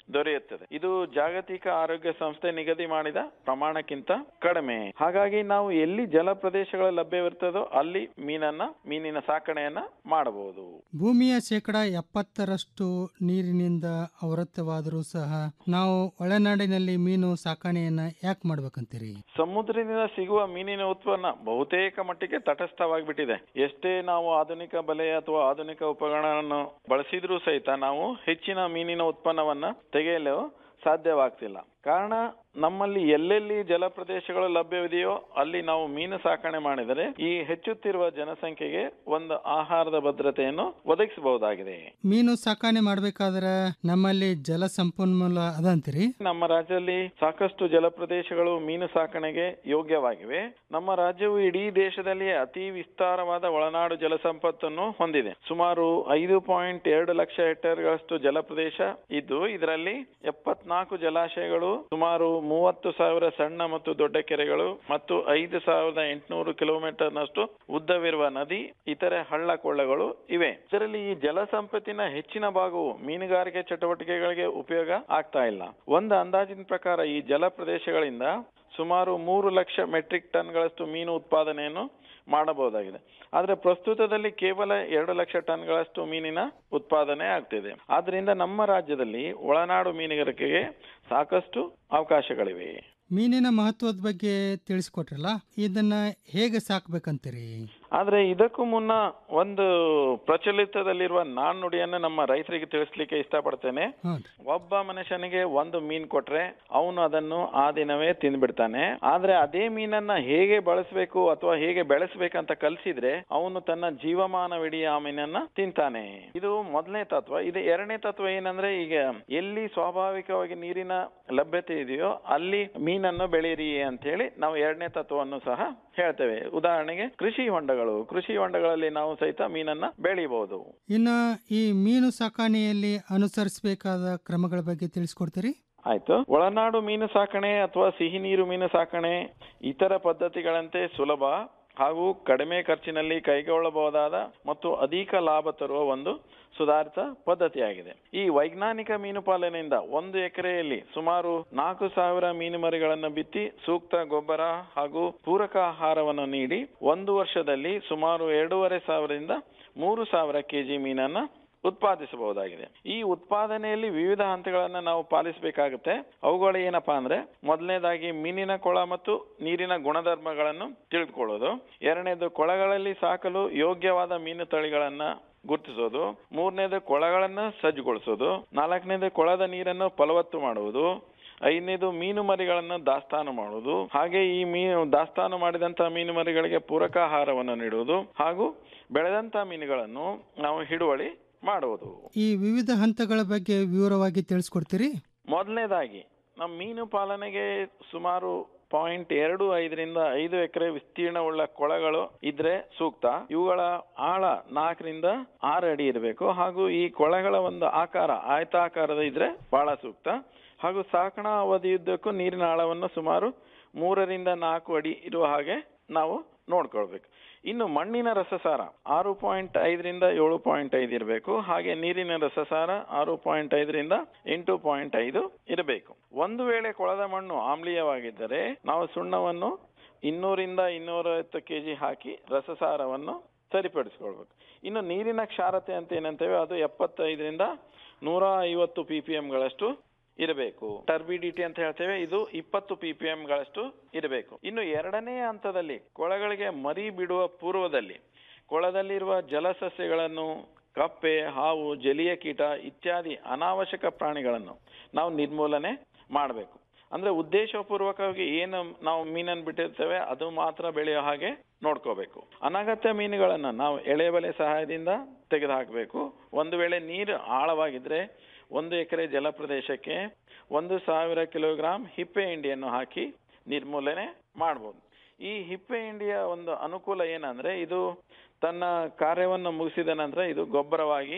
ದೊರೆಯುತ್ತದೆ ಇದು ಜಾಗತಿಕ ಆರೋಗ್ಯ ಸಂಸ್ಥೆ ನಿಗದಿ ಮಾಡಿದ ಪ್ರಮಾಣಕ್ಕಿಂತ ಕಡಿಮೆ ಹಾಗಾಗಿ ನಾವು ಎಲ್ಲಿ ಜಲ ಪ್ರದೇಶಗಳು ಲಭ್ಯವಿರ್ತದೋ ಅಲ್ಲಿ ಮೀನನ್ನ ಮೀನಿನ ಸಾಕಣೆಯನ್ನ ಮಾಡಬಹುದು ಭೂಮಿಯ ಶೇಕಡ ಎಪ್ಪತ್ತರಷ್ಟು ನೀರಿನಿಂದ ಆವೃತವಾದರೂ ಸಹ ನಾವು ಒಳನಾಡಿನಲ್ಲಿ ಮೀನು ಸಾಕಣೆಯನ್ನ ಯಾಕೆ ಮಾಡ್ಬೇಕಂತೀರಿ ಸಮುದ್ರದಿಂದ ಸಿಗುವ ಮೀನಿನ ಉತ್ಪನ್ನ ಬಹುತೇಕ ಮಟ್ಟಿಗೆ ತಟಸ್ಥವಾಗಿಬಿಟ್ಟಿದೆ ಎಷ್ಟೇ ನಾವು ಆಧುನಿಕ ಬಲೆ ಅಥವಾ ಆಧುನಿಕ ಉಪಕರಣವನ್ನು ಬಳಸಿದ್ರೂ ಸಹಿತ ನಾವು ಹೆಚ್ಚಿನ ಮೀನಿನ ಉತ್ಪನ್ನವನ್ನ ತೆಗೆಯಲು ಸಾಧ್ಯವಾಗ್ತಿಲ್ಲ ಕಾರಣ ನಮ್ಮಲ್ಲಿ ಎಲ್ಲೆಲ್ಲಿ ಜಲ ಪ್ರದೇಶಗಳು ಲಭ್ಯವಿದೆಯೋ ಅಲ್ಲಿ ನಾವು ಮೀನು ಸಾಕಣೆ ಮಾಡಿದರೆ ಈ ಹೆಚ್ಚುತ್ತಿರುವ ಜನಸಂಖ್ಯೆಗೆ ಒಂದು ಆಹಾರದ ಭದ್ರತೆಯನ್ನು ಒದಗಿಸಬಹುದಾಗಿದೆ ಮೀನು ಸಾಕಣೆ ಮಾಡ್ಬೇಕಾದ್ರೆ ನಮ್ಮಲ್ಲಿ ಜಲ ಸಂಪನ್ಮೂಲ ಅದಂತೀರಿ ನಮ್ಮ ರಾಜ್ಯದಲ್ಲಿ ಸಾಕಷ್ಟು ಜಲ ಪ್ರದೇಶಗಳು ಮೀನು ಸಾಕಣೆಗೆ ಯೋಗ್ಯವಾಗಿವೆ ನಮ್ಮ ರಾಜ್ಯವು ಇಡೀ ದೇಶದಲ್ಲಿ ಅತಿ ವಿಸ್ತಾರವಾದ ಒಳನಾಡು ಜಲ ಸಂಪತ್ತನ್ನು ಹೊಂದಿದೆ ಸುಮಾರು ಐದು ಪಾಯಿಂಟ್ ಎರಡು ಲಕ್ಷ ಹೆಕ್ಟೇರ್ಗಳಷ್ಟು ಜಲ ಪ್ರದೇಶ ಇದ್ದು ಇದರಲ್ಲಿ ಎಪ್ಪತ್ನಾಲ್ಕು ಜಲಾಶಯಗಳು ಸುಮಾರು ಮೂವತ್ತು ಸಾವಿರ ಸಣ್ಣ ಮತ್ತು ದೊಡ್ಡ ಕೆರೆಗಳು ಮತ್ತು ಐದು ಸಾವಿರದ ಎಂಟುನೂರು ಕಿಲೋಮೀಟರ್ನಷ್ಟು ಉದ್ದವಿರುವ ನದಿ ಇತರೆ ಹಳ್ಳ ಕೊಳ್ಳಗಳು ಇವೆ ಇದರಲ್ಲಿ ಈ ಜಲ ಸಂಪತ್ತಿನ ಹೆಚ್ಚಿನ ಭಾಗವು ಮೀನುಗಾರಿಕೆ ಚಟುವಟಿಕೆಗಳಿಗೆ ಉಪಯೋಗ ಆಗ್ತಾ ಇಲ್ಲ ಒಂದು ಅಂದಾಜಿನ ಪ್ರಕಾರ ಈ ಜಲ ಪ್ರದೇಶಗಳಿಂದ ಸುಮಾರು ಮೂರು ಲಕ್ಷ ಮೆಟ್ರಿಕ್ ಟನ್ಗಳಷ್ಟು ಮೀನು ಉತ್ಪಾದನೆಯನ್ನು ಮಾಡಬಹುದಾಗಿದೆ ಆದ್ರೆ ಪ್ರಸ್ತುತದಲ್ಲಿ ಕೇವಲ ಎರಡು ಲಕ್ಷ ಟನ್ಗಳಷ್ಟು ಮೀನಿನ ಉತ್ಪಾದನೆ ಆಗ್ತಿದೆ ಆದ್ರಿಂದ ನಮ್ಮ ರಾಜ್ಯದಲ್ಲಿ ಒಳನಾಡು ಮೀನುಗಾರಿಕೆಗೆ ಸಾಕಷ್ಟು ಅವಕಾಶಗಳಿವೆ ಮೀನಿನ ಮಹತ್ವದ ಬಗ್ಗೆ ತಿಳಿಸ್ಕೊಟ್ರಲ್ಲ ಇದನ್ನ ಹೇಗೆ ಸಾಕ್ಬೇಕಂತೀರಿ ಆದ್ರೆ ಇದಕ್ಕೂ ಮುನ್ನ ಒಂದು ಪ್ರಚಲಿತದಲ್ಲಿರುವ ನಾಣ್ಣುಡಿಯನ್ನು ನಮ್ಮ ರೈತರಿಗೆ ತಿಳಿಸ್ಲಿಕ್ಕೆ ಇಷ್ಟಪಡ್ತೇನೆ ಒಬ್ಬ ಮನುಷ್ಯನಿಗೆ ಒಂದು ಮೀನ್ ಕೊಟ್ರೆ ಅವನು ಅದನ್ನು ಆ ದಿನವೇ ತಿಂದ್ಬಿಡ್ತಾನೆ ಆದ್ರೆ ಅದೇ ಮೀನನ್ನ ಹೇಗೆ ಬಳಸಬೇಕು ಅಥವಾ ಹೇಗೆ ಬೆಳೆಸಬೇಕಂತ ಕಲಿಸಿದ್ರೆ ಅವನು ತನ್ನ ಜೀವಮಾನವಿಡೀ ಆ ಮೀನನ್ನ ತಿಂತಾನೆ ಇದು ಮೊದಲನೇ ತತ್ವ ಇದು ಎರಡನೇ ತತ್ವ ಏನಂದ್ರೆ ಈಗ ಎಲ್ಲಿ ಸ್ವಾಭಾವಿಕವಾಗಿ ನೀರಿನ ಲಭ್ಯತೆ ಇದೆಯೋ ಅಲ್ಲಿ ಮೀನನ್ನು ಬೆಳೀರಿ ಅಂತ ಹೇಳಿ ನಾವು ಎರಡನೇ ತತ್ವವನ್ನು ಸಹ ಹೇಳ್ತೇವೆ ಉದಾಹರಣೆಗೆ ಕೃಷಿ ಹೊಂಡಗಳು ಕೃಷಿ ಹೊಂಡಗಳಲ್ಲಿ ನಾವು ಸಹಿತ ಮೀನನ್ನ ಬೆಳಿಬಹುದು ಇನ್ನ ಈ ಮೀನು ಸಾಕಾಣೆಯಲ್ಲಿ ಅನುಸರಿಸಬೇಕಾದ ಕ್ರಮಗಳ ಬಗ್ಗೆ ತಿಳಿಸ್ಕೊಡ್ತೀರಿ ಆಯ್ತು ಒಳನಾಡು ಮೀನು ಸಾಕಣೆ ಅಥವಾ ಸಿಹಿ ನೀರು ಮೀನು ಸಾಕಣೆ ಇತರ ಪದ್ಧತಿಗಳಂತೆ ಸುಲಭ ಹಾಗೂ ಕಡಿಮೆ ಖರ್ಚಿನಲ್ಲಿ ಕೈಗೊಳ್ಳಬಹುದಾದ ಮತ್ತು ಅಧಿಕ ಲಾಭ ತರುವ ಒಂದು ಸುಧಾರಿತ ಪದ್ಧತಿಯಾಗಿದೆ ಈ ವೈಜ್ಞಾನಿಕ ಮೀನು ಪಾಲನೆಯಿಂದ ಒಂದು ಎಕರೆಯಲ್ಲಿ ಸುಮಾರು ನಾಲ್ಕು ಸಾವಿರ ಮೀನು ಮರಿಗಳನ್ನು ಬಿತ್ತಿ ಸೂಕ್ತ ಗೊಬ್ಬರ ಹಾಗೂ ಪೂರಕ ಆಹಾರವನ್ನು ನೀಡಿ ಒಂದು ವರ್ಷದಲ್ಲಿ ಸುಮಾರು ಎರಡೂವರೆ ಸಾವಿರದಿಂದ ಮೂರು ಸಾವಿರ ಕೆಜಿ ಮೀನನ್ನ ಉತ್ಪಾದಿಸಬಹುದಾಗಿದೆ ಈ ಉತ್ಪಾದನೆಯಲ್ಲಿ ವಿವಿಧ ಹಂತಗಳನ್ನ ನಾವು ಪಾಲಿಸಬೇಕಾಗುತ್ತೆ ಅವುಗಳು ಏನಪ್ಪಾ ಅಂದ್ರೆ ಮೊದಲನೇದಾಗಿ ಮೀನಿನ ಕೊಳ ಮತ್ತು ನೀರಿನ ಗುಣಧರ್ಮಗಳನ್ನು ತಿಳಿದುಕೊಳ್ಳೋದು ಎರಡನೇದು ಕೊಳಗಳಲ್ಲಿ ಸಾಕಲು ಯೋಗ್ಯವಾದ ಮೀನು ತಳಿಗಳನ್ನ ಗುರುತಿಸೋದು ಮೂರನೇದು ಕೊಳಗಳನ್ನ ಸಜ್ಜುಗೊಳಿಸೋದು ನಾಲ್ಕನೇದು ಕೊಳದ ನೀರನ್ನು ಫಲವತ್ತು ಮಾಡುವುದು ಐದನೇದು ಮೀನು ಮರಿಗಳನ್ನು ದಾಸ್ತಾನು ಮಾಡುವುದು ಹಾಗೆ ಈ ಮೀನು ದಾಸ್ತಾನು ಮಾಡಿದಂತ ಮೀನು ಮರಿಗಳಿಗೆ ಪೂರಕ ಆಹಾರವನ್ನು ನೀಡುವುದು ಹಾಗೂ ಬೆಳೆದಂತ ಮೀನುಗಳನ್ನು ನಾವು ಹಿಡುವಳಿ ಮಾಡುವುದು ಈ ವಿವಿಧ ಹಂತಗಳ ಬಗ್ಗೆ ವಿವರವಾಗಿ ತಿಳಿಸ್ಕೊಡ್ತೀರಿ ಮೊದಲನೇದಾಗಿ ನಮ್ಮ ಮೀನು ಪಾಲನೆಗೆ ಸುಮಾರು ಪಾಯಿಂಟ್ ಎರಡು ಐದರಿಂದ ಐದು ಎಕರೆ ವಿಸ್ತೀರ್ಣವುಳ್ಳ ಕೊಳಗಳು ಇದ್ರೆ ಸೂಕ್ತ ಇವುಗಳ ಆಳ ನಾಲ್ಕರಿಂದ ಆರು ಅಡಿ ಇರಬೇಕು ಹಾಗೂ ಈ ಕೊಳಗಳ ಒಂದು ಆಕಾರ ಆಯತಾಕಾರದ ಇದ್ರೆ ಬಹಳ ಸೂಕ್ತ ಹಾಗೂ ಸಾಕಣಾ ಅವಧಿಯುದ್ದಕ್ಕೂ ನೀರಿನ ಆಳವನ್ನು ಸುಮಾರು ಮೂರರಿಂದ ನಾಲ್ಕು ಅಡಿ ಇರುವ ಹಾಗೆ ನಾವು ನೋಡ್ಕೊಳ್ಬೇಕು ಇನ್ನು ಮಣ್ಣಿನ ರಸಸಾರ ಆರು ಪಾಯಿಂಟ್ ಐದರಿಂದ ಏಳು ಪಾಯಿಂಟ್ ಐದು ಇರಬೇಕು ಹಾಗೆ ನೀರಿನ ರಸಸಾರ ಆರು ಪಾಯಿಂಟ್ ಐದರಿಂದ ಎಂಟು ಪಾಯಿಂಟ್ ಐದು ಇರಬೇಕು ಒಂದು ವೇಳೆ ಕೊಳದ ಮಣ್ಣು ಆಮ್ಲೀಯವಾಗಿದ್ದರೆ ನಾವು ಸುಣ್ಣವನ್ನು ಇನ್ನೂರಿಂದ ಇನ್ನೂರೈವತ್ತು ಕೆಜಿ ಹಾಕಿ ರಸಸಾರವನ್ನು ಸರಿಪಡಿಸ್ಕೊಳ್ಬೇಕು ಇನ್ನು ನೀರಿನ ಕ್ಷಾರತೆ ಅಂತ ಏನಂತೇವೆ ಅದು ಎಪ್ಪತ್ತೈದರಿಂದ ನೂರ ಐವತ್ತು ಪಿ ಪಿ ಗಳಷ್ಟು ಇರಬೇಕು ಟರ್ಬಿಡಿಟಿ ಅಂತ ಹೇಳ್ತೇವೆ ಇದು ಇಪ್ಪತ್ತು ಪಿ ಪಿ ಗಳಷ್ಟು ಇರಬೇಕು ಇನ್ನು ಎರಡನೇ ಹಂತದಲ್ಲಿ ಕೊಳಗಳಿಗೆ ಮರಿ ಬಿಡುವ ಪೂರ್ವದಲ್ಲಿ ಕೊಳದಲ್ಲಿರುವ ಜಲಸಸ್ಯಗಳನ್ನು ಕಪ್ಪೆ ಹಾವು ಜಲೀಯ ಕೀಟ ಇತ್ಯಾದಿ ಅನಾವಶ್ಯಕ ಪ್ರಾಣಿಗಳನ್ನು ನಾವು ನಿರ್ಮೂಲನೆ ಮಾಡಬೇಕು ಅಂದ್ರೆ ಉದ್ದೇಶಪೂರ್ವಕವಾಗಿ ಏನು ನಾವು ಮೀನನ್ನು ಬಿಟ್ಟಿರ್ತೇವೆ ಅದು ಮಾತ್ರ ಬೆಳೆಯೋ ಹಾಗೆ ನೋಡ್ಕೋಬೇಕು ಅನಗತ್ಯ ಮೀನುಗಳನ್ನ ನಾವು ಎಳೆ ಬಲೆ ಸಹಾಯದಿಂದ ತೆಗೆದು ಹಾಕಬೇಕು ಒಂದು ವೇಳೆ ನೀರು ಆಳವಾಗಿದ್ರೆ ಒಂದು ಎಕರೆ ಜಲ ಪ್ರದೇಶಕ್ಕೆ ಒಂದು ಸಾವಿರ ಕಿಲೋಗ್ರಾಂ ಹಿಪ್ಪೆ ಹಿಂಡಿಯನ್ನು ಹಾಕಿ ನಿರ್ಮೂಲನೆ ಮಾಡಬಹುದು ಈ ಹಿಪ್ಪೆ ಹಿಂಡಿಯ ಒಂದು ಅನುಕೂಲ ಏನಂದ್ರೆ ಇದು ತನ್ನ ಕಾರ್ಯವನ್ನು ಮುಗಿಸಿದ ನಂತರ ಇದು ಗೊಬ್ಬರವಾಗಿ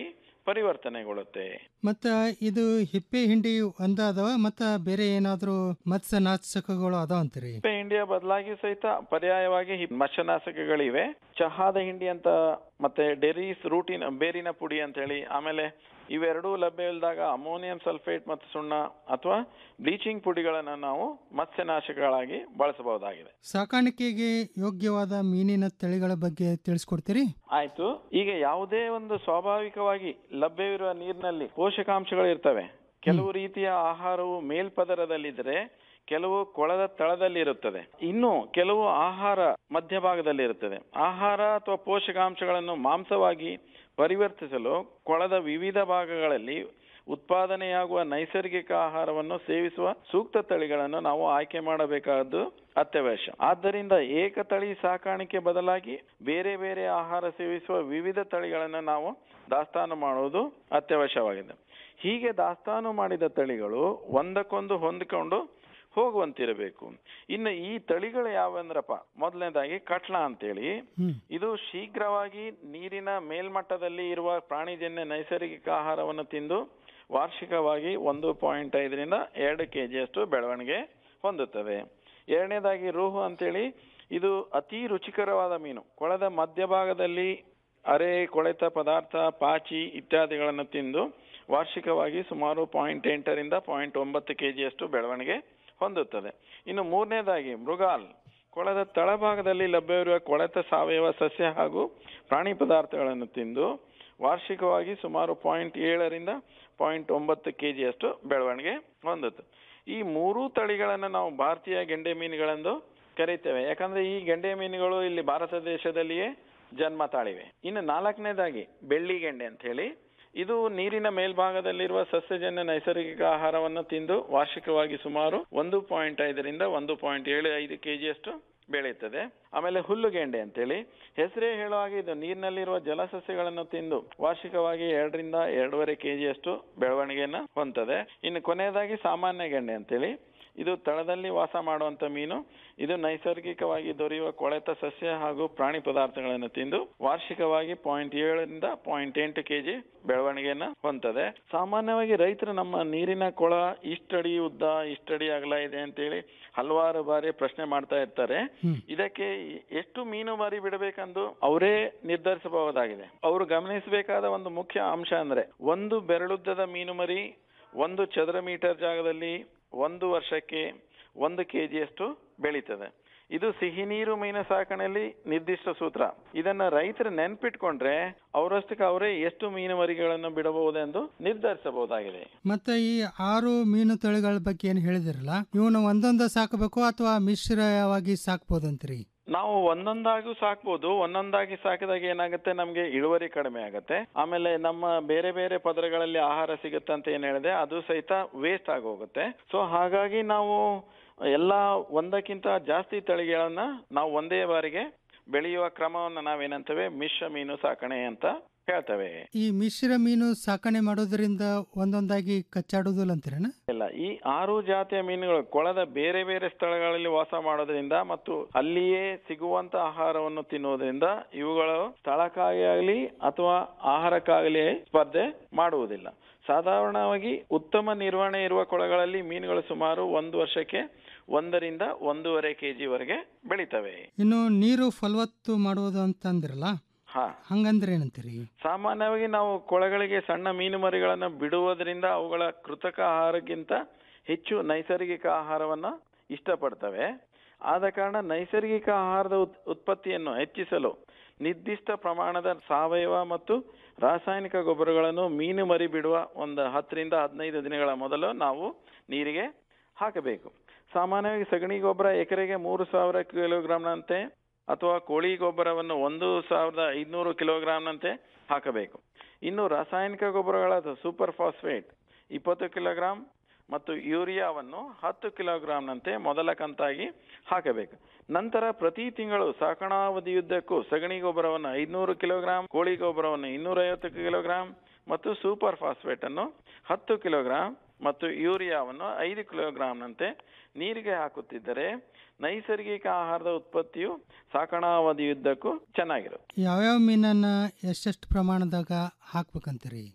ಪರಿವರ್ತನೆಗೊಳ್ಳುತ್ತೆ ಮತ್ತ ಇದು ಹಿಪ್ಪೆ ಹಿಂಡಿ ಒಂದ ಅದಾವ ಮತ್ತ ಬೇರೆ ಏನಾದ್ರೂ ಮತ್ಸ್ಯ ನಾಶಕಗಳು ಅದಾವ ಅಂತೀರಿ ಹಿಪ್ಪೆ ಹಿಂಡಿಯ ಬದಲಾಗಿ ಸಹಿತ ಪರ್ಯಾಯವಾಗಿ ಹಿ- ಮತ್ಸ್ಯನಾಶಕಗಳಿವೆ ಚಹಾದ ಹಿಂಡಿ ಅಂತ ಮತ್ತೆ ಡೆರೀಸ್ ರೂಟಿನ ಬೇರಿನ ಪುಡಿ ಅಂತ ಹೇಳಿ ಆಮೇಲೆ ಇವೆರಡೂ ಲಭ್ಯ ಇಲ್ಲದಾಗ ಅಮೋನಿಯಂ ಸಲ್ಫೇಟ್ ಮತ್ತು ಸುಣ್ಣ ಅಥವಾ ಬ್ಲೀಚಿಂಗ್ ಪುಡಿಗಳನ್ನು ನಾವು ಮತ್ಸ್ಯನಾಶಕಗಳಾಗಿ ಬಳಸಬಹುದಾಗಿದೆ ಸಾಕಾಣಿಕೆಗೆ ಯೋಗ್ಯವಾದ ಮೀನಿನ ತಳಿಗಳ ಬಗ್ಗೆ ತಿಳಿಸ್ಕೊಡ್ತೀರಿ ಆಯ್ತು ಈಗ ಯಾವುದೇ ಒಂದು ಸ್ವಾಭಾವಿಕವಾಗಿ ಲಭ್ಯವಿರುವ ನೀರಿನಲ್ಲಿ ಪೋಷಕಾಂಶಗಳು ಇರ್ತವೆ ಕೆಲವು ರೀತಿಯ ಆಹಾರವು ಮೇಲ್ಪದರದಲ್ಲಿದ್ದರೆ ಕೆಲವು ಕೊಳದ ತಳದಲ್ಲಿ ಇರುತ್ತದೆ ಇನ್ನು ಕೆಲವು ಆಹಾರ ಮಧ್ಯಭಾಗದಲ್ಲಿ ಇರುತ್ತದೆ ಆಹಾರ ಅಥವಾ ಪೋಷಕಾಂಶಗಳನ್ನು ಮಾಂಸವಾಗಿ ಪರಿವರ್ತಿಸಲು ಕೊಳದ ವಿವಿಧ ಭಾಗಗಳಲ್ಲಿ ಉತ್ಪಾದನೆಯಾಗುವ ನೈಸರ್ಗಿಕ ಆಹಾರವನ್ನು ಸೇವಿಸುವ ಸೂಕ್ತ ತಳಿಗಳನ್ನು ನಾವು ಆಯ್ಕೆ ಮಾಡಬೇಕಾದ್ದು ಅತ್ಯವಶ್ಯ ಆದ್ದರಿಂದ ಏಕತಳಿ ಸಾಕಾಣಿಕೆ ಬದಲಾಗಿ ಬೇರೆ ಬೇರೆ ಆಹಾರ ಸೇವಿಸುವ ವಿವಿಧ ತಳಿಗಳನ್ನು ನಾವು ದಾಸ್ತಾನು ಮಾಡುವುದು ಅತ್ಯವಶ್ಯವಾಗಿದೆ ಹೀಗೆ ದಾಸ್ತಾನು ಮಾಡಿದ ತಳಿಗಳು ಒಂದಕ್ಕೊಂದು ಹೊಂದಿಕೊಂಡು ಹೋಗುವಂತಿರಬೇಕು ಇನ್ನು ಈ ತಳಿಗಳು ಯಾವಂದ್ರಪ್ಪ ಮೊದಲನೇದಾಗಿ ಕಟ್ಲ ಅಂತೇಳಿ ಇದು ಶೀಘ್ರವಾಗಿ ನೀರಿನ ಮೇಲ್ಮಟ್ಟದಲ್ಲಿ ಇರುವ ಪ್ರಾಣಿಜನ್ಯ ನೈಸರ್ಗಿಕ ಆಹಾರವನ್ನು ತಿಂದು ವಾರ್ಷಿಕವಾಗಿ ಒಂದು ಪಾಯಿಂಟ್ ಐದರಿಂದ ಎರಡು ಕೆ ಜಿಯಷ್ಟು ಬೆಳವಣಿಗೆ ಹೊಂದುತ್ತದೆ ಎರಡನೇದಾಗಿ ರೂಹು ಅಂತೇಳಿ ಇದು ಅತಿ ರುಚಿಕರವಾದ ಮೀನು ಕೊಳದ ಮಧ್ಯಭಾಗದಲ್ಲಿ ಅರೆ ಕೊಳೆತ ಪದಾರ್ಥ ಪಾಚಿ ಇತ್ಯಾದಿಗಳನ್ನು ತಿಂದು ವಾರ್ಷಿಕವಾಗಿ ಸುಮಾರು ಪಾಯಿಂಟ್ ಎಂಟರಿಂದ ಪಾಯಿಂಟ್ ಒಂಬತ್ತು ಕೆ ಜಿಯಷ್ಟು ಬೆಳವಣಿಗೆ ಹೊಂದುತ್ತದೆ ಇನ್ನು ಮೂರನೇದಾಗಿ ಮೃಗಾಲ್ ಕೊಳದ ತಳಭಾಗದಲ್ಲಿ ಲಭ್ಯವಿರುವ ಕೊಳೆತ ಸಾವಯವ ಸಸ್ಯ ಹಾಗೂ ಪ್ರಾಣಿ ಪದಾರ್ಥಗಳನ್ನು ತಿಂದು ವಾರ್ಷಿಕವಾಗಿ ಸುಮಾರು ಪಾಯಿಂಟ್ ಏಳರಿಂದ ಪಾಯಿಂಟ್ ಒಂಬತ್ತು ಕೆ ಜಿಯಷ್ಟು ಬೆಳವಣಿಗೆ ಹೊಂದುತ್ತೆ ಈ ಮೂರೂ ತಳಿಗಳನ್ನು ನಾವು ಭಾರತೀಯ ಗೆಂಡೆ ಮೀನುಗಳೆಂದು ಕರೀತೇವೆ ಯಾಕಂದ್ರೆ ಈ ಗೆಂಡೆ ಮೀನುಗಳು ಇಲ್ಲಿ ಭಾರತ ದೇಶದಲ್ಲಿಯೇ ಜನ್ಮ ತಾಳಿವೆ ಇನ್ನು ನಾಲ್ಕನೇದಾಗಿ ಬೆಳ್ಳಿ ಗೆಂಡೆ ಅಂತ ಹೇಳಿ ಇದು ನೀರಿನ ಮೇಲ್ಭಾಗದಲ್ಲಿರುವ ಸಸ್ಯಜನ್ಯ ನೈಸರ್ಗಿಕ ಆಹಾರವನ್ನು ತಿಂದು ವಾರ್ಷಿಕವಾಗಿ ಸುಮಾರು ಒಂದು ಪಾಯಿಂಟ್ ಐದರಿಂದ ಒಂದು ಪಾಯಿಂಟ್ ಏಳು ಐದು ಕೆಜಿಯಷ್ಟು ಬೆಳೆಯುತ್ತದೆ ಆಮೇಲೆ ಹುಲ್ಲುಗೆಂಡೆ ಅಂತೇಳಿ ಹೆಸರೇ ಹೇಳೋ ಹಾಗೆ ಇದು ನೀರಿನಲ್ಲಿರುವ ಜಲಸಸ್ಯಗಳನ್ನು ತಿಂದು ವಾರ್ಷಿಕವಾಗಿ ಎರಡರಿಂದ ಎರಡೂವರೆ ಕೆಜಿಯಷ್ಟು ಬೆಳವಣಿಗೆಯನ್ನ ಹೊಂದದೆ ಇನ್ನು ಕೊನೆಯದಾಗಿ ಸಾಮಾನ್ಯ ಗೆಂಡೆ ಅಂತೇಳಿ ಇದು ತಳದಲ್ಲಿ ವಾಸ ಮಾಡುವಂತ ಮೀನು ಇದು ನೈಸರ್ಗಿಕವಾಗಿ ದೊರೆಯುವ ಕೊಳೆತ ಸಸ್ಯ ಹಾಗೂ ಪ್ರಾಣಿ ಪದಾರ್ಥಗಳನ್ನು ತಿಂದು ವಾರ್ಷಿಕವಾಗಿ ಪಾಯಿಂಟ್ ಏಳರಿಂದ ಪಾಯಿಂಟ್ ಎಂಟು ಕೆಜಿ ಬೆಳವಣಿಗೆಯನ್ನ ಹೊಂದದೆ ಸಾಮಾನ್ಯವಾಗಿ ರೈತರು ನಮ್ಮ ನೀರಿನ ಕೊಳ ಇಷ್ಟಡಿ ಉದ್ದ ಇಷ್ಟಡಿ ಅಗಲ ಇದೆ ಅಂತೇಳಿ ಹಲವಾರು ಬಾರಿ ಪ್ರಶ್ನೆ ಮಾಡ್ತಾ ಇರ್ತಾರೆ ಇದಕ್ಕೆ ಎಷ್ಟು ಮೀನು ಮರಿ ಬಿಡಬೇಕೆಂದು ಅವರೇ ನಿರ್ಧರಿಸಬಹುದಾಗಿದೆ ಅವರು ಗಮನಿಸಬೇಕಾದ ಒಂದು ಮುಖ್ಯ ಅಂಶ ಅಂದ್ರೆ ಒಂದು ಬೆರಳುದ್ದದ ಮೀನು ಮರಿ ಒಂದು ಚದರ ಮೀಟರ್ ಜಾಗದಲ್ಲಿ ಒಂದು ವರ್ಷಕ್ಕೆ ಒಂದು ಕೆಜಿಯಷ್ಟು ಬೆಳೀತದೆ ಇದು ಸಿಹಿ ನೀರು ಮೀನು ಸಾಕಣೆಯಲ್ಲಿ ನಿರ್ದಿಷ್ಟ ಸೂತ್ರ ಇದನ್ನ ರೈತರು ನೆನ್ಪಿಟ್ಕೊಂಡ್ರೆ ಅವರಷ್ಟಕ್ಕೆ ಅವರೇ ಎಷ್ಟು ಮೀನು ಮರಿಗಳನ್ನು ಬಿಡಬಹುದೆಂದು ನಿರ್ಧರಿಸಬಹುದಾಗಿದೆ ಮತ್ತೆ ಈ ಆರು ಮೀನು ತಳಿಗಳ ಬಗ್ಗೆ ಏನು ಹೇಳಿದಿರಲ್ಲ ಇವನ್ನ ಒಂದೊಂದ ಸಾಕಬೇಕು ಅಥವಾ ಮಿಶ್ರವಾಗಿ ಸಾಕ್ಬೋದಂತ್ರಿ ನಾವು ಒಂದೊಂದಾಗೂ ಸಾಕ್ಬೋದು ಒಂದೊಂದಾಗಿ ಸಾಕಿದಾಗ ಏನಾಗುತ್ತೆ ನಮ್ಗೆ ಇಳುವರಿ ಕಡಿಮೆ ಆಗುತ್ತೆ ಆಮೇಲೆ ನಮ್ಮ ಬೇರೆ ಬೇರೆ ಪದರಗಳಲ್ಲಿ ಆಹಾರ ಸಿಗುತ್ತೆ ಅಂತ ಏನ್ ಹೇಳಿದೆ ಅದು ಸಹಿತ ವೇಸ್ಟ್ ಆಗೋಗುತ್ತೆ ಸೊ ಹಾಗಾಗಿ ನಾವು ಎಲ್ಲ ಒಂದಕ್ಕಿಂತ ಜಾಸ್ತಿ ತಳಿಗಳನ್ನ ನಾವು ಒಂದೇ ಬಾರಿಗೆ ಬೆಳೆಯುವ ಕ್ರಮವನ್ನ ನಾವೇನಂತೇವೆ ಮಿಶ್ರ ಮೀನು ಸಾಕಣೆ ಅಂತ ಹೇಳ್ತೇವೆ ಈ ಮಿಶ್ರ ಮೀನು ಸಾಕಣೆ ಮಾಡೋದ್ರಿಂದ ಒಂದೊಂದಾಗಿ ಕಚ್ಚಾಡುದಿಲ್ಲ ಅಂತೀರೇನ ಇಲ್ಲ ಈ ಆರು ಜಾತಿಯ ಮೀನುಗಳು ಕೊಳದ ಬೇರೆ ಬೇರೆ ಸ್ಥಳಗಳಲ್ಲಿ ವಾಸ ಮಾಡೋದ್ರಿಂದ ಮತ್ತು ಅಲ್ಲಿಯೇ ಸಿಗುವಂತ ಆಹಾರವನ್ನು ತಿನ್ನುವುದರಿಂದ ಇವುಗಳು ಸ್ಥಳಕ್ಕಾಗಿ ಆಗಲಿ ಅಥವಾ ಆಹಾರಕ್ಕಾಗಲಿ ಸ್ಪರ್ಧೆ ಮಾಡುವುದಿಲ್ಲ ಸಾಧಾರಣವಾಗಿ ಉತ್ತಮ ನಿರ್ವಹಣೆ ಇರುವ ಕೊಳಗಳಲ್ಲಿ ಮೀನುಗಳು ಸುಮಾರು ಒಂದು ವರ್ಷಕ್ಕೆ ಒಂದರಿಂದ ಒಂದೂವರೆ ಕೆಜಿ ವರೆಗೆ ಬೆಳಿತವೆ ಇನ್ನು ನೀರು ಫಲವತ್ತು ಮಾಡುವುದು ಅಂತ ಅಂದ್ರಲ್ಲ ಹಾ ಹಂಗಂದ್ರೆ ಏನಂತೀರಿ ಸಾಮಾನ್ಯವಾಗಿ ನಾವು ಕೊಳಗಳಿಗೆ ಸಣ್ಣ ಮೀನು ಮರಿಗಳನ್ನು ಬಿಡುವುದರಿಂದ ಅವುಗಳ ಕೃತಕ ಆಹಾರಕ್ಕಿಂತ ಹೆಚ್ಚು ನೈಸರ್ಗಿಕ ಆಹಾರವನ್ನ ಇಷ್ಟಪಡ್ತವೆ ಆದ ಕಾರಣ ನೈಸರ್ಗಿಕ ಆಹಾರದ ಉತ್- ಉತ್ಪತ್ತಿಯನ್ನು ಹೆಚ್ಚಿಸಲು ನಿರ್ದಿಷ್ಟ ಪ್ರಮಾಣದ ಸಾವಯವ ಮತ್ತು ರಾಸಾಯನಿಕ ಗೊಬ್ಬರಗಳನ್ನು ಮೀನು ಮರಿ ಬಿಡುವ ಒಂದು ಹತ್ತರಿಂದ ಹದಿನೈದು ದಿನಗಳ ಮೊದಲು ನಾವು ನೀರಿಗೆ ಹಾಕಬೇಕು ಸಾಮಾನ್ಯವಾಗಿ ಸಗಣಿ ಗೊಬ್ಬರ ಎಕರೆಗೆ ಮೂರು ಸಾವಿರ ಕಿಲೋಗ್ರಾಂನಂತೆ ಅಥವಾ ಕೋಳಿ ಗೊಬ್ಬರವನ್ನು ಒಂದು ಸಾವಿರದ ಐದುನೂರು ಕಿಲೋಗ್ರಾಂನಂತೆ ಹಾಕಬೇಕು ಇನ್ನು ರಾಸಾಯನಿಕ ಗೊಬ್ಬರಗಳಾದ ಸೂಪರ್ ಫಾಸ್ಫೇಟ್ ಇಪ್ಪತ್ತು ಕಿಲೋಗ್ರಾಂ ಮತ್ತು ಯೂರಿಯಾವನ್ನು ಹತ್ತು ಕಿಲೋಗ್ರಾಂನಂತೆ ಮೊದಲ ಕಂತಾಗಿ ಹಾಕಬೇಕು ನಂತರ ಪ್ರತಿ ತಿಂಗಳು ಸಾಕಣಾವಧಿಯುದ್ದಕ್ಕೂ ಸಗಣಿ ಗೊಬ್ಬರವನ್ನು ಐದುನೂರು ಕಿಲೋಗ್ರಾಂ ಕೋಳಿ ಗೊಬ್ಬರವನ್ನು ಇನ್ನೂರೈವತ್ತು ಕಿಲೋಗ್ರಾಂ ಮತ್ತು ಸೂಪರ್ ಫಾಸ್ಫೇಟ್ ಅನ್ನು ಹತ್ತು ಕಿಲೋಗ್ರಾಂ ಮತ್ತು ಯೂರಿಯಾವನ್ನು ಐದು ಕಿಲೋಗ್ರಾಂನಂತೆ ನೀರಿಗೆ ಹಾಕುತ್ತಿದ್ದರೆ ನೈಸರ್ಗಿಕ ಆಹಾರದ ಉತ್ಪತ್ತಿಯು ಸಾಕಣಾವಧಿಯುದ್ದಕ್ಕೂ ಚೆನ್ನಾಗಿರುತ್ತೆ ಯಾವ್ಯಾವ ಮೀನನ್ನ ಎಷ್ಟೆಷ್ಟು ಪ್ರಮಾಣದಾಗ ಹಾಕ್ಬೇಕಂತೀರಿ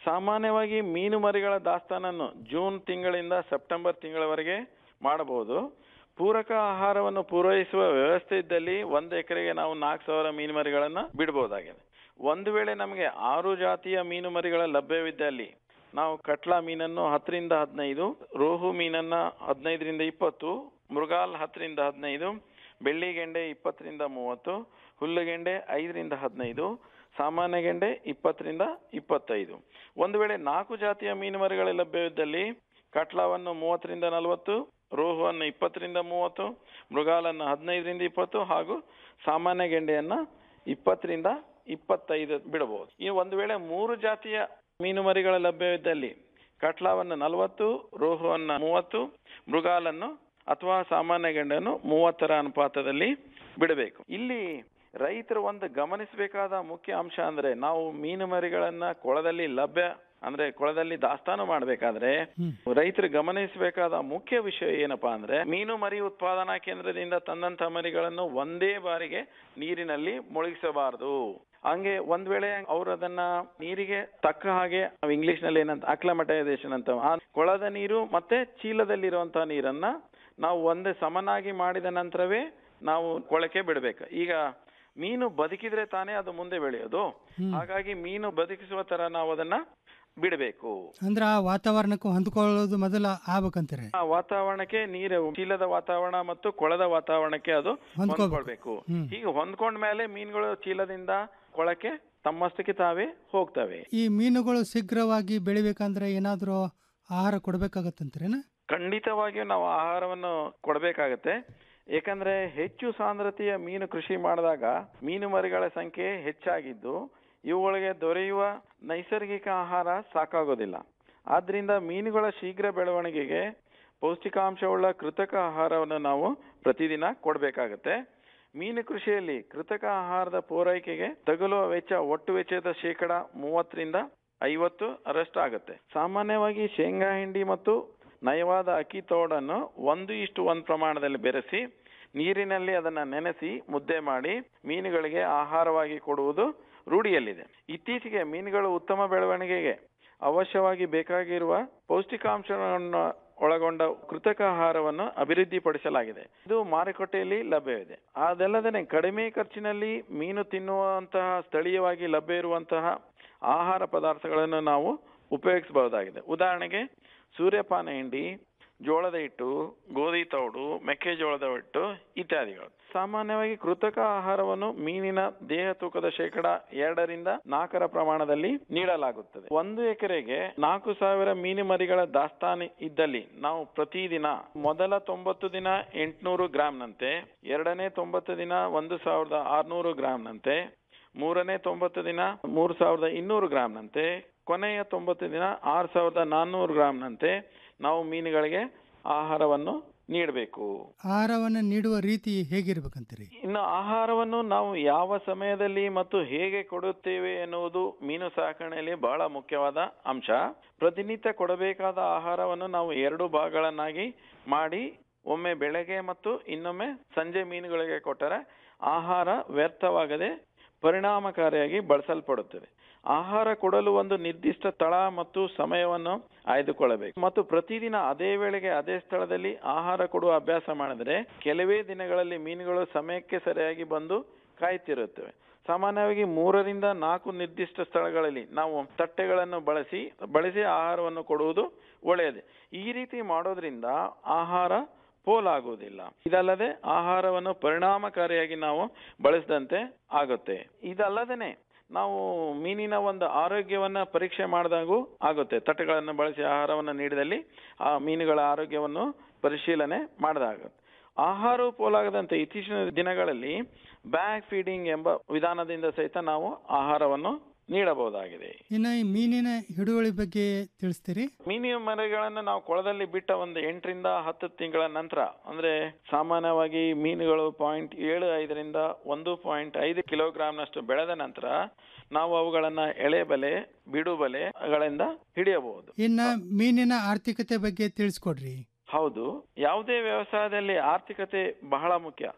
ಸಾಮಾನ್ಯವಾಗಿ ಮೀನು ಮರಿಗಳ ದಾಸ್ತಾನನ್ನು ಜೂನ್ ತಿಂಗಳಿಂದ ಸೆಪ್ಟೆಂಬರ್ ತಿಂಗಳವರೆಗೆ ಮಾಡಬಹುದು ಪೂರಕ ಆಹಾರವನ್ನು ಪೂರೈಸುವ ವ್ಯವಸ್ಥೆ ಇದ್ದಲ್ಲಿ ಒಂದು ಎಕರೆಗೆ ನಾವು ನಾಲ್ಕು ಸಾವಿರ ಮೀನು ಮರಿಗಳನ್ನ ಬಿಡಬಹುದಾಗಿದೆ ಒಂದು ವೇಳೆ ನಮಗೆ ಆರು ಜಾತಿಯ ಮೀನು ಮರಿಗಳ ಲಭ್ಯವಿದ್ದಲ್ಲಿ ನಾವು ಕಟ್ಲಾ ಮೀನನ್ನು ಹತ್ತರಿಂದ ಹದಿನೈದು ರೋಹು ಮೀನನ್ನ ಹದಿನೈದರಿಂದ ಇಪ್ಪತ್ತು ಮೃಗಾಲ್ ಹತ್ತರಿಂದ ಹದಿನೈದು ಬೆಳ್ಳಿಗೆಂಡೆ ಇಪ್ಪತ್ತರಿಂದ ಮೂವತ್ತು ಹುಲ್ಲುಗೆಂಡೆ ಐದರಿಂದ ಹದಿನೈದು ಸಾಮಾನ್ಯ ಗೆಂಡೆ ಇಪ್ಪತ್ತರಿಂದ ಇಪ್ಪತ್ತೈದು ಒಂದು ವೇಳೆ ನಾಲ್ಕು ಜಾತಿಯ ಮೀನು ಮರಿಗಳ ಲಭ್ಯವಿದ್ದಲ್ಲಿ ಕಟ್ಲಾವನ್ನು ಮೂವತ್ತರಿಂದ ನಲವತ್ತು ರೋಹುವನ್ನು ಇಪ್ಪತ್ತರಿಂದ ಮೂವತ್ತು ಮೃಗಾಲನ್ನು ಹದಿನೈದರಿಂದ ಇಪ್ಪತ್ತು ಹಾಗೂ ಸಾಮಾನ್ಯ ಗೆಂಡೆಯನ್ನ ಇಪ್ಪತ್ತರಿಂದ ಇಪ್ಪತ್ತೈದು ಬಿಡಬಹುದು ಈ ಒಂದು ವೇಳೆ ಮೂರು ಜಾತಿಯ ಮೀನು ಮರಿಗಳ ಲಭ್ಯವಿದ್ದಲ್ಲಿ ಕಟ್ಲಾವನ್ನು ನಲವತ್ತು ರೋಹುವನ್ನು ಮೂವತ್ತು ಮೃಗಾಲನ್ನು ಅಥವಾ ಸಾಮಾನ್ಯ ಗೆಂಡನ್ನು ಮೂವತ್ತರ ಅನುಪಾತದಲ್ಲಿ ಬಿಡಬೇಕು ಇಲ್ಲಿ ರೈತರು ಒಂದು ಗಮನಿಸಬೇಕಾದ ಮುಖ್ಯ ಅಂಶ ಅಂದ್ರೆ ನಾವು ಮೀನು ಮರಿಗಳನ್ನ ಕೊಳದಲ್ಲಿ ಲಭ್ಯ ಅಂದ್ರೆ ಕೊಳದಲ್ಲಿ ದಾಸ್ತಾನು ಮಾಡಬೇಕಾದ್ರೆ ರೈತರು ಗಮನಿಸಬೇಕಾದ ಮುಖ್ಯ ವಿಷಯ ಏನಪ್ಪಾ ಅಂದ್ರೆ ಮೀನು ಮರಿ ಉತ್ಪಾದನಾ ಕೇಂದ್ರದಿಂದ ತಂದಂತ ಮರಿಗಳನ್ನು ಒಂದೇ ಬಾರಿಗೆ ನೀರಿನಲ್ಲಿ ಮುಳುಗಿಸಬಾರದು ಹಂಗೆ ಒಂದ್ ವೇಳೆ ಅವ್ರು ಅದನ್ನ ನೀರಿಗೆ ತಕ್ಕ ಹಾಗೆ ನಾವು ಇಂಗ್ಲಿಷ್ ನಲ್ಲಿ ಏನಂತ ಅಕ್ಲಮಟೈಸೇಷನ್ ಅಂತ ಆ ಕೊಳದ ನೀರು ಮತ್ತೆ ಚೀಲದಲ್ಲಿರುವಂತಹ ನೀರನ್ನ ನಾವು ಒಂದೇ ಸಮನಾಗಿ ಮಾಡಿದ ನಂತರವೇ ನಾವು ಕೊಳಕೆ ಬಿಡಬೇಕು ಈಗ ಮೀನು ಬದುಕಿದ್ರೆ ತಾನೇ ಅದು ಮುಂದೆ ಬೆಳೆಯೋದು ಹಾಗಾಗಿ ಮೀನು ಬದುಕಿಸುವ ತರ ನಾವು ಅದನ್ನ ಬಿಡಬೇಕು ಅಂದ್ರೆ ಆ ವಾತಾವರಣಕ್ಕೂ ಹೊಂದ್ಕೊಳ್ಳೋದು ಮೊದಲ ಆಗ್ಬೇಕಂತೀರಿ ಆ ವಾತಾವರಣಕ್ಕೆ ನೀರು ಚೀಲದ ವಾತಾವರಣ ಮತ್ತು ಕೊಳದ ವಾತಾವರಣಕ್ಕೆ ಅದು ಹೊಂದ್ಕೊಳ್ಬೇಕು. ಹೊಂದ್ಕೊಳ್ಬೇಕು ಹ್ಮ್. ಹೀಗೆ ಹೊಂದ್ಕೊಂಡ ಮೇಲೆ ಮೀನುಗಳು ಚೀಲದಿಂದ ಕೊಳಕ್ಕೆ ತಮ್ಮಷ್ಟಕ್ಕೆ ತಾವೇ ಹೋಗ್ತವೆ ಈ ಮೀನುಗಳು ಶೀಘ್ರವಾಗಿ ಬೆಳಿಬೇಕಂದ್ರೆ ಏನಾದರೂ ಆಹಾರ ಕೊಡ್ಬೇಕಾಗತ್ತಂತೀರೇನ ಖಂಡಿತವಾಗಿಯೂ ನಾವು ಆಹಾರವನ್ನು ಕೊಡಬೇಕಾಗತ್ತೆ ಏಕೆಂದ್ರೆ ಹೆಚ್ಚು ಸಾಂದ್ರತೆಯ ಮೀನು ಕೃಷಿ ಮಾಡಿದಾಗ ಮೀನು ಮರಿಗಳ ಸಂಖ್ಯೆ ಹೆಚ್ಚಾಗಿದ್ದು ಇವುಗಳಿಗೆ ದೊರೆಯುವ ನೈಸರ್ಗಿಕ ಆಹಾರ ಸಾಕಾಗೋದಿಲ್ಲ ಆದ್ರಿಂದ ಮೀನುಗಳ ಶೀಘ್ರ ಬೆಳವಣಿಗೆಗೆ ಪೌಷ್ಟಿಕಾಂಶವುಳ್ಳ ಕೃತಕ ಆಹಾರವನ್ನು ನಾವು ಪ್ರತಿದಿನ ಕೊಡಬೇಕಾಗತ್ತೆ ಮೀನು ಕೃಷಿಯಲ್ಲಿ ಕೃತಕ ಆಹಾರದ ಪೂರೈಕೆಗೆ ತಗುಲುವ ವೆಚ್ಚ ಒಟ್ಟು ವೆಚ್ಚದ ಶೇಕಡ ಮೂವತ್ತರಿಂದ ಐವತ್ತು ಅರಷ್ಟು ಆಗುತ್ತೆ ಸಾಮಾನ್ಯವಾಗಿ ಶೇಂಗಾ ಹಿಂಡಿ ಮತ್ತು ನಯವಾದ ಅಕ್ಕಿ ತೋಡನ್ನು ಒಂದು ಇಷ್ಟು ಒಂದು ಪ್ರಮಾಣದಲ್ಲಿ ಬೆರೆಸಿ ನೀರಿನಲ್ಲಿ ಅದನ್ನ ನೆನೆಸಿ ಮುದ್ದೆ ಮಾಡಿ ಮೀನುಗಳಿಗೆ ಆಹಾರವಾಗಿ ಕೊಡುವುದು ರೂಢಿಯಲ್ಲಿದೆ ಇತ್ತೀಚೆಗೆ ಮೀನುಗಳು ಉತ್ತಮ ಬೆಳವಣಿಗೆಗೆ ಅವಶ್ಯವಾಗಿ ಬೇಕಾಗಿರುವ ಪೌಷ್ಟಿಕಾಂಶವನ್ನು ಒಳಗೊಂಡ ಕೃತಕ ಆಹಾರವನ್ನು ಅಭಿವೃದ್ಧಿಪಡಿಸಲಾಗಿದೆ ಇದು ಮಾರುಕಟ್ಟೆಯಲ್ಲಿ ಲಭ್ಯವಿದೆ ಅದಲ್ಲದೆ ಕಡಿಮೆ ಖರ್ಚಿನಲ್ಲಿ ಮೀನು ತಿನ್ನುವಂತಹ ಸ್ಥಳೀಯವಾಗಿ ಲಭ್ಯ ಇರುವಂತಹ ಆಹಾರ ಪದಾರ್ಥಗಳನ್ನು ನಾವು ಉಪಯೋಗಿಸಬಹುದಾಗಿದೆ ಉದಾಹರಣೆಗೆ ಸೂರ್ಯಪಾನ ಹಿಂಡಿ ಜೋಳದ ಹಿಟ್ಟು ಗೋಧಿ ತೌಡು ಮೆಕ್ಕೆಜೋಳದ ಹಿಟ್ಟು ಇತ್ಯಾದಿಗಳು ಸಾಮಾನ್ಯವಾಗಿ ಕೃತಕ ಆಹಾರವನ್ನು ಮೀನಿನ ದೇಹ ತೂಕದ ಶೇಕಡ ಎರಡರಿಂದ ನಾಲ್ಕರ ಪ್ರಮಾಣದಲ್ಲಿ ನೀಡಲಾಗುತ್ತದೆ ಒಂದು ಎಕರೆಗೆ ನಾಲ್ಕು ಸಾವಿರ ಮೀನು ಮರಿಗಳ ದಾಸ್ತಾನು ಇದ್ದಲ್ಲಿ ನಾವು ಪ್ರತಿದಿನ ಮೊದಲ ತೊಂಬತ್ತು ದಿನ ಎಂಟುನೂರು ಗ್ರಾಂನಂತೆ ಎರಡನೇ ತೊಂಬತ್ತು ದಿನ ಒಂದು ಸಾವಿರದ ಆರ್ನೂರು ಗ್ರಾಂನಂತೆ ಮೂರನೇ ತೊಂಬತ್ತು ದಿನ ಮೂರು ಸಾವಿರದ ಇನ್ನೂರು ಗ್ರಾಂನಂತೆ ಕೊನೆಯ ತೊಂಬತ್ತು ದಿನ ಆರು ಸಾವಿರದ ನಾನ್ನೂರು ಗ್ರಾಂನಂತೆ ನಾವು ಮೀನುಗಳಿಗೆ ಆಹಾರವನ್ನು ನೀಡಬೇಕು ಆಹಾರವನ್ನು ನೀಡುವ ರೀತಿ ಹೇಗಿರ್ಬೇಕಂತೀರಿ ಇನ್ನು ಆಹಾರವನ್ನು ನಾವು ಯಾವ ಸಮಯದಲ್ಲಿ ಮತ್ತು ಹೇಗೆ ಕೊಡುತ್ತೇವೆ ಎನ್ನುವುದು ಮೀನು ಸಾಕಣೆಯಲ್ಲಿ ಬಹಳ ಮುಖ್ಯವಾದ ಅಂಶ ಪ್ರತಿನಿತ್ಯ ಕೊಡಬೇಕಾದ ಆಹಾರವನ್ನು ನಾವು ಎರಡು ಭಾಗಗಳನ್ನಾಗಿ ಮಾಡಿ ಒಮ್ಮೆ ಬೆಳಗ್ಗೆ ಮತ್ತು ಇನ್ನೊಮ್ಮೆ ಸಂಜೆ ಮೀನುಗಳಿಗೆ ಕೊಟ್ಟರೆ ಆಹಾರ ವ್ಯರ್ಥವಾಗದೆ ಪರಿಣಾಮಕಾರಿಯಾಗಿ ಬಳಸಲ್ಪಡುತ್ತದೆ ಆಹಾರ ಕೊಡಲು ಒಂದು ನಿರ್ದಿಷ್ಟ ಸ್ಥಳ ಮತ್ತು ಸಮಯವನ್ನು ಆಯ್ದುಕೊಳ್ಳಬೇಕು ಮತ್ತು ಪ್ರತಿದಿನ ಅದೇ ವೇಳೆಗೆ ಅದೇ ಸ್ಥಳದಲ್ಲಿ ಆಹಾರ ಕೊಡುವ ಅಭ್ಯಾಸ ಮಾಡಿದರೆ ಕೆಲವೇ ದಿನಗಳಲ್ಲಿ ಮೀನುಗಳು ಸಮಯಕ್ಕೆ ಸರಿಯಾಗಿ ಬಂದು ಕಾಯ್ತಿರುತ್ತವೆ ಸಾಮಾನ್ಯವಾಗಿ ಮೂರರಿಂದ ನಾಲ್ಕು ನಿರ್ದಿಷ್ಟ ಸ್ಥಳಗಳಲ್ಲಿ ನಾವು ತಟ್ಟೆಗಳನ್ನು ಬಳಸಿ ಬಳಸಿ ಆಹಾರವನ್ನು ಕೊಡುವುದು ಒಳ್ಳೆಯದು ಈ ರೀತಿ ಮಾಡೋದ್ರಿಂದ ಆಹಾರ ಪೋಲಾಗುವುದಿಲ್ಲ ಇದಲ್ಲದೆ ಆಹಾರವನ್ನು ಪರಿಣಾಮಕಾರಿಯಾಗಿ ನಾವು ಬಳಸಿದಂತೆ ಆಗುತ್ತೆ ಇದಲ್ಲದೇನೆ ನಾವು ಮೀನಿನ ಒಂದು ಆರೋಗ್ಯವನ್ನ ಪರೀಕ್ಷೆ ಮಾಡಿದಾಗೂ ಆಗುತ್ತೆ ತಟ್ಟೆಗಳನ್ನು ಬಳಸಿ ಆಹಾರವನ್ನು ನೀಡಿದಲ್ಲಿ ಆ ಮೀನುಗಳ ಆರೋಗ್ಯವನ್ನು ಪರಿಶೀಲನೆ ಮಾಡಿದಾಗುತ್ತೆ ಆಹಾರವು ಪೋಲಾಗದಂತೆ ಇತ್ತೀಚಿನ ದಿನಗಳಲ್ಲಿ ಬ್ಯಾಗ್ ಫೀಡಿಂಗ್ ಎಂಬ ವಿಧಾನದಿಂದ ಸಹಿತ ನಾವು ಆಹಾರವನ್ನು ನೀಡಬಹುದಾಗಿದೆ ಇನ್ನು ಈ ಮೀನಿನ ಹಿಡುವಳಿ ಬಗ್ಗೆ ತಿಳಿಸ್ತೀರಿ ಮೀನಿನ ಮರಿಗಳನ್ನು ನಾವು ಕೊಳದಲ್ಲಿ ಬಿಟ್ಟ ಒಂದು ಎಂಟರಿಂದ ಹತ್ತು ತಿಂಗಳ ನಂತರ ಅಂದ್ರೆ ಸಾಮಾನ್ಯವಾಗಿ ಮೀನುಗಳು ಪಾಯಿಂಟ್ ಏಳು ಐದರಿಂದ ಒಂದು ಪಾಯಿಂಟ್ ಐದು ಕಿಲೋಗ್ರಾಂನಷ್ಟು ಬೆಳೆದ ನಂತರ ನಾವು ಅವುಗಳನ್ನ ಎಳೆ ಬಲೆ ಬಿಡು ಬಲೆಗಳಿಂದ ಹಿಡಿಯಬಹುದು ಇನ್ನು ಮೀನಿನ ಆರ್ಥಿಕತೆ ಬಗ್ಗೆ ತಿಳಿಸ್ಕೊಡ್ರಿ ಹೌದು ಯಾವುದೇ ವ್ಯವಸಾಯದಲ್ಲಿ ಆರ್ಥಿಕತೆ ಬಹಳ ಮುಖ್ಯ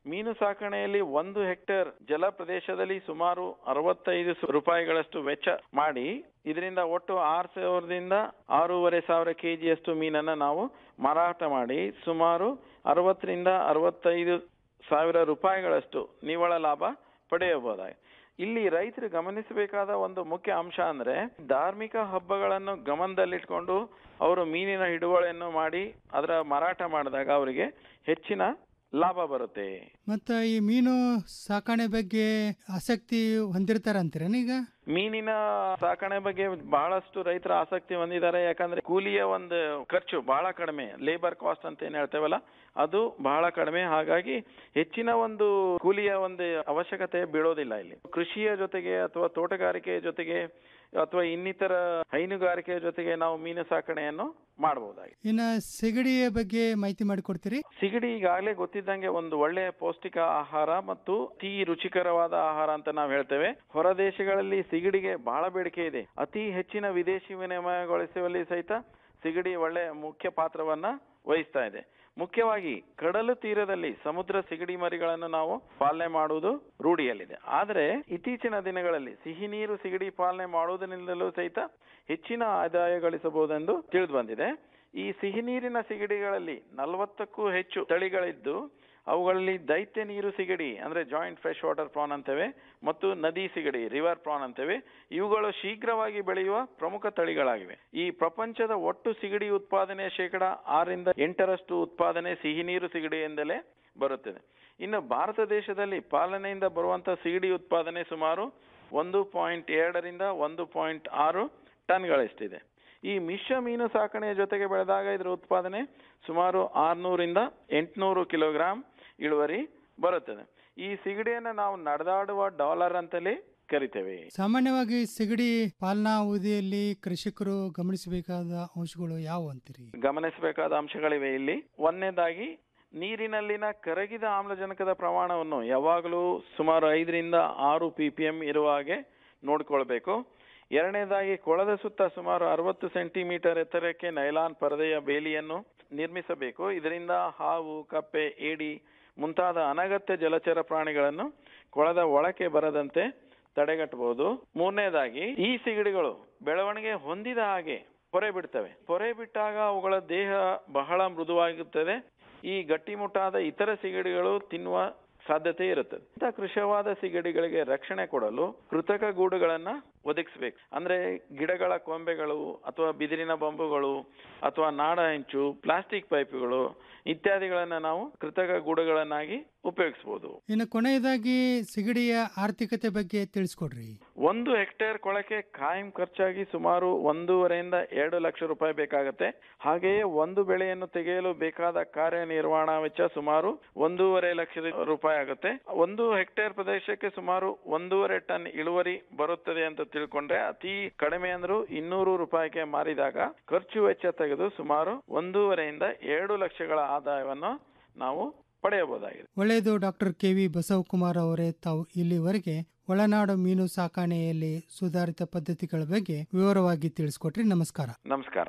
ಮೀನು ಸಾಕಣೆಯಲ್ಲಿ ಒಂದು ಹೆಕ್ಟೇರ್ ಜಲ ಪ್ರದೇಶದಲ್ಲಿ ಸುಮಾರು ಅರವತ್ತೈದು ಸ- ರೂಪಾಯಿಗಳಷ್ಟು ವೆಚ್ಚ ಮಾಡಿ ಇದರಿಂದ ಒಟ್ಟು ಆರು ಸಾವಿರದಿಂದ ಆರೂವರೆ ಸಾವಿರ ಕೆಜಿಯಷ್ಟು ಮೀನನ್ನ ನಾವು ಮಾರಾಟ ಮಾಡಿ ಸುಮಾರು ಅರವತ್ತರಿಂದ ಅರವತ್ತೈದು ಸಾವಿರ ರೂಪಾಯಿಗಳಷ್ಟು ನಿವ್ವಳ ಲಾಭ ಪಡೆಯಬಹುದಾಗಿದೆ ಇಲ್ಲಿ ರೈತರು ಗಮನಿಸಬೇಕಾದ ಒಂದು ಮುಖ್ಯ ಅಂಶ ಅಂದ್ರೆ ಧಾರ್ಮಿಕ ಹಬ್ಬಗಳನ್ನು ಗಮನದಲ್ಲಿಟ್ಕೊಂಡು ಅವರು ಮೀನಿನ ಹಿಡುವಳಿಯನ್ನು ಮಾಡಿ ಅದರ ಮಾರಾಟ ಮಾಡಿದಾಗ ಅವರಿಗೆ ಹೆಚ್ಚಿನ ಲಾಭ ಬರುತ್ತೆ ಮತ್ತ ಈ ಮೀನು ಸಾಕಣೆ ಬಗ್ಗೆ ಆಸಕ್ತಿ ಹೊಂದಿರ್ತಾರಂತೀರೇನ ಈಗ ಮೀನಿನ ಸಾಕಣೆ ಬಗ್ಗೆ ಬಹಳಷ್ಟು ರೈತರ ಆಸಕ್ತಿ ಹೊಂದಿದ್ದಾರೆ ಯಾಕಂದ್ರೆ ಕೂಲಿಯ ಒಂದು ಖರ್ಚು ಬಹಳ ಕಡಿಮೆ ಲೇಬರ್ ಕಾಸ್ಟ್ ಅಂತ ಏನ್ ಹೇಳ್ತೇವಲ್ಲ ಅದು ಬಹಳ ಕಡಿಮೆ ಹಾಗಾಗಿ ಹೆಚ್ಚಿನ ಒಂದು ಕೂಲಿಯ ಒಂದು ಅವಶ್ಯಕತೆ ಬೀಳೋದಿಲ್ಲ ಇಲ್ಲಿ ಕೃಷಿಯ ಜೊತೆಗೆ ಅಥವಾ ತೋಟಗಾರಿಕೆಯ ಜೊತೆಗೆ ಅಥವಾ ಇನ್ನಿತರ ಹೈನುಗಾರಿಕೆಯ ಜೊತೆಗೆ ನಾವು ಮೀನು ಸಾಕಣೆಯನ್ನು ಮಾಡಬಹುದಾಗಿದೆ ಇನ್ನ ಸಿಗಡಿಯ ಬಗ್ಗೆ ಮಾಹಿತಿ ಮಾಡಿಕೊಡ್ತೀರಿ ಸಿಗಡಿ ಈಗಾಗಲೇ ಗೊತ್ತಿದ್ದಂಗೆ ಒಂದು ಒಳ್ಳೆಯ ಪೌಷ್ಟಿಕ ಆಹಾರ ಮತ್ತು ಅತಿ ರುಚಿಕರವಾದ ಆಹಾರ ಅಂತ ನಾವು ಹೇಳ್ತೇವೆ ಹೊರ ದೇಶಗಳಲ್ಲಿ ಸಿಗಡಿಗೆ ಬಹಳ ಬೇಡಿಕೆ ಇದೆ ಅತಿ ಹೆಚ್ಚಿನ ವಿದೇಶಿ ವಿನಿಮಯಗೊಳಿಸುವಲ್ಲಿ ಸಹಿತ ಸಿಗಡಿ ಒಳ್ಳೆಯ ಮುಖ್ಯ ಪಾತ್ರವನ್ನ ವಹಿಸ್ತಾ ಇದೆ ಮುಖ್ಯವಾಗಿ ಕಡಲು ತೀರದಲ್ಲಿ ಸಮುದ್ರ ಸಿಗಡಿ ಮರಿಗಳನ್ನು ನಾವು ಪಾಲನೆ ಮಾಡುವುದು ರೂಢಿಯಲ್ಲಿದೆ ಆದರೆ ಇತ್ತೀಚಿನ ದಿನಗಳಲ್ಲಿ ಸಿಹಿ ನೀರು ಸಿಗಡಿ ಪಾಲನೆ ಮಾಡುವುದರಿಂದಲೂ ಸಹಿತ ಹೆಚ್ಚಿನ ಆದಾಯ ಗಳಿಸಬಹುದೆಂದು ತಿಳಿದು ಬಂದಿದೆ ಈ ಸಿಹಿ ನೀರಿನ ಸಿಗಡಿಗಳಲ್ಲಿ ನಲವತ್ತಕ್ಕೂ ಹೆಚ್ಚು ತಳಿಗಳಿದ್ದು ಅವುಗಳಲ್ಲಿ ದೈತ್ಯ ನೀರು ಸಿಗಡಿ ಅಂದ್ರೆ ಜಾಯಿಂಟ್ ಫ್ರೆಶ್ ವಾಟರ್ ಪ್ರಾನ್ ಅಂತೇವೆ ಮತ್ತು ನದಿ ಸಿಗಡಿ ರಿವರ್ ಪ್ರಾನ್ ಅಂತೇವೆ ಇವುಗಳು ಶೀಘ್ರವಾಗಿ ಬೆಳೆಯುವ ಪ್ರಮುಖ ತಳಿಗಳಾಗಿವೆ ಈ ಪ್ರಪಂಚದ ಒಟ್ಟು ಸಿಗಡಿ ಉತ್ಪಾದನೆಯ ಶೇಕಡ ಆರರಿಂದ ಎಂಟರಷ್ಟು ಉತ್ಪಾದನೆ ಸಿಹಿ ನೀರು ಸಿಗಡಿಯಿಂದಲೇ ಬರುತ್ತದೆ ಇನ್ನು ಭಾರತ ದೇಶದಲ್ಲಿ ಪಾಲನೆಯಿಂದ ಬರುವಂತಹ ಸಿಗಡಿ ಉತ್ಪಾದನೆ ಸುಮಾರು ಒಂದು ಪಾಯಿಂಟ್ ಎರಡರಿಂದ ಒಂದು ಪಾಯಿಂಟ್ ಆರು ಟನ್ಗಳಷ್ಟಿದೆ ಈ ಮಿಶ್ರ ಮೀನು ಸಾಕಣೆಯ ಜೊತೆಗೆ ಬೆಳೆದಾಗ ಇದರ ಉತ್ಪಾದನೆ ಸುಮಾರು ಆರ್ನೂರಿಂದ ಎಂಟುನೂರು ಕಿಲೋಗ್ರಾಂ ಇಳುವರಿ ಬರುತ್ತದೆ ಈ ಸಿಗಡಿಯನ್ನ ನಾವು ನಡೆದಾಡುವ ಡಾಲರ್ ಅಂತಲೇ ಕರಿತೇವೆ ಸಾಮಾನ್ಯವಾಗಿ ಸಿಗಡಿ ಪಾಲನಾ ಅವಧಿಯಲ್ಲಿ ಕೃಷಿಕರು ಗಮನಿಸಬೇಕಾದ ಅಂಶಗಳು ಯಾವ ಅಂತೀರಿ ಗಮನಿಸಬೇಕಾದ ಅಂಶಗಳಿವೆ ಇಲ್ಲಿ ಒಂದನೇದಾಗಿ ನೀರಿನಲ್ಲಿನ ಕರಗಿದ ಆಮ್ಲಜನಕದ ಪ್ರಮಾಣವನ್ನು ಯಾವಾಗಲೂ ಸುಮಾರು ಐದರಿಂದ ಆರು ಪಿ ಪಿ ಎಂ ಇರುವ ಹಾಗೆ ನೋಡ್ಕೊಳ್ಬೇಕು ಎರಡನೇದಾಗಿ ಕೊಳದ ಸುತ್ತ ಸುಮಾರು ಅರವತ್ತು ಸೆಂಟಿಮೀಟರ್ ಎತ್ತರಕ್ಕೆ ನೈಲಾನ್ ಪರದೆಯ ಬೇಲಿಯನ್ನು ನಿರ್ಮಿಸಬೇಕು ಇದರಿಂದ ಹಾವು ಕಪ್ಪೆ ಏಡಿ ಮುಂತಾದ ಅನಗತ್ಯ ಜಲಚರ ಪ್ರಾಣಿಗಳನ್ನು ಕೊಳದ ಒಳಕ್ಕೆ ಬರದಂತೆ ತಡೆಗಟ್ಟಬಹುದು ಮೂರನೇದಾಗಿ ಈ ಸಿಗಡಿಗಳು ಬೆಳವಣಿಗೆ ಹೊಂದಿದ ಹಾಗೆ ಪೊರೆ ಬಿಡ್ತವೆ ಪೊರೆ ಬಿಟ್ಟಾಗ ಅವುಗಳ ದೇಹ ಬಹಳ ಮೃದುವಾಗಿರುತ್ತದೆ ಈ ಗಟ್ಟಿಮುಟ್ಟಾದ ಇತರ ಸಿಗಡಿಗಳು ತಿನ್ನುವ ಸಾಧ್ಯತೆ ಇರುತ್ತದೆ ಇಂಥ ಕೃಶವಾದ ಸಿಗಡಿಗಳಿಗೆ ರಕ್ಷಣೆ ಕೊಡಲು ಕೃತಕ ಗೂಡುಗಳನ್ನ ಒದಗಿಸಬೇಕು ಅಂದ್ರೆ ಗಿಡಗಳ ಕೊಂಬೆಗಳು ಅಥವಾ ಬಿದಿರಿನ ಬೊಂಬುಗಳು ಅಥವಾ ನಾಡ ಹೆಂಚು ಪ್ಲಾಸ್ಟಿಕ್ ಪೈಪ್ಗಳು ಇತ್ಯಾದಿಗಳನ್ನ ನಾವು ಕೃತಕ ಗೂಡುಗಳನ್ನಾಗಿ ಉಪಯೋಗಿಸಬಹುದು ಇನ್ನು ಕೊನೆಯದಾಗಿ ಸಿಗಡಿಯ ಆರ್ಥಿಕತೆ ಬಗ್ಗೆ ತಿಳಿಸ್ಕೊಡ್ರಿ ಒಂದು ಹೆಕ್ಟೇರ್ ಕೊಳಕ್ಕೆ ಕಾಯಂ ಖರ್ಚಾಗಿ ಸುಮಾರು ಒಂದೂವರೆಯಿಂದ ಎರಡು ಲಕ್ಷ ರೂಪಾಯಿ ಬೇಕಾಗತ್ತೆ ಹಾಗೆಯೇ ಒಂದು ಬೆಳೆಯನ್ನು ತೆಗೆಯಲು ಬೇಕಾದ ಕಾರ್ಯನಿರ್ವಹಣಾ ವೆಚ್ಚ ಸುಮಾರು ಒಂದೂವರೆ ಲಕ್ಷ ರೂಪಾಯಿ ಆಗುತ್ತೆ ಒಂದು ಹೆಕ್ಟೇರ್ ಪ್ರದೇಶಕ್ಕೆ ಸುಮಾರು ಒಂದೂವರೆ ಟನ್ ಇಳುವರಿ ಬರುತ್ತದೆ ಅಂತ ತಿಳ್ಕೊಂಡ್ರೆ ಅತಿ ಕಡಿಮೆ ಅಂದ್ರೂ ಇನ್ನೂರು ರೂಪಾಯಿಗೆ ಮಾರಿದಾಗ ಖರ್ಚು ವೆಚ್ಚ ತೆಗೆದು ಸುಮಾರು ಒಂದೂವರೆಯಿಂದ ಎರಡು ಲಕ್ಷಗಳ ಆದಾಯವನ್ನು ನಾವು ಪಡೆಯಬಹುದಾಗಿದೆ ಒಳ್ಳೆಯದು ಡಾಕ್ಟರ್ ಕೆ ವಿ ಬಸವಕುಮಾರ್ ಅವರೇ ತಾವು ಇಲ್ಲಿವರೆಗೆ ಒಳನಾಡು ಮೀನು ಸಾಕಾಣೆಯಲ್ಲಿ ಸುಧಾರಿತ ಪದ್ಧತಿಗಳ ಬಗ್ಗೆ ವಿವರವಾಗಿ ತಿಳಿಸ್ಕೊಟ್ರಿ ನಮಸ್ಕಾರ ನಮಸ್ಕಾರ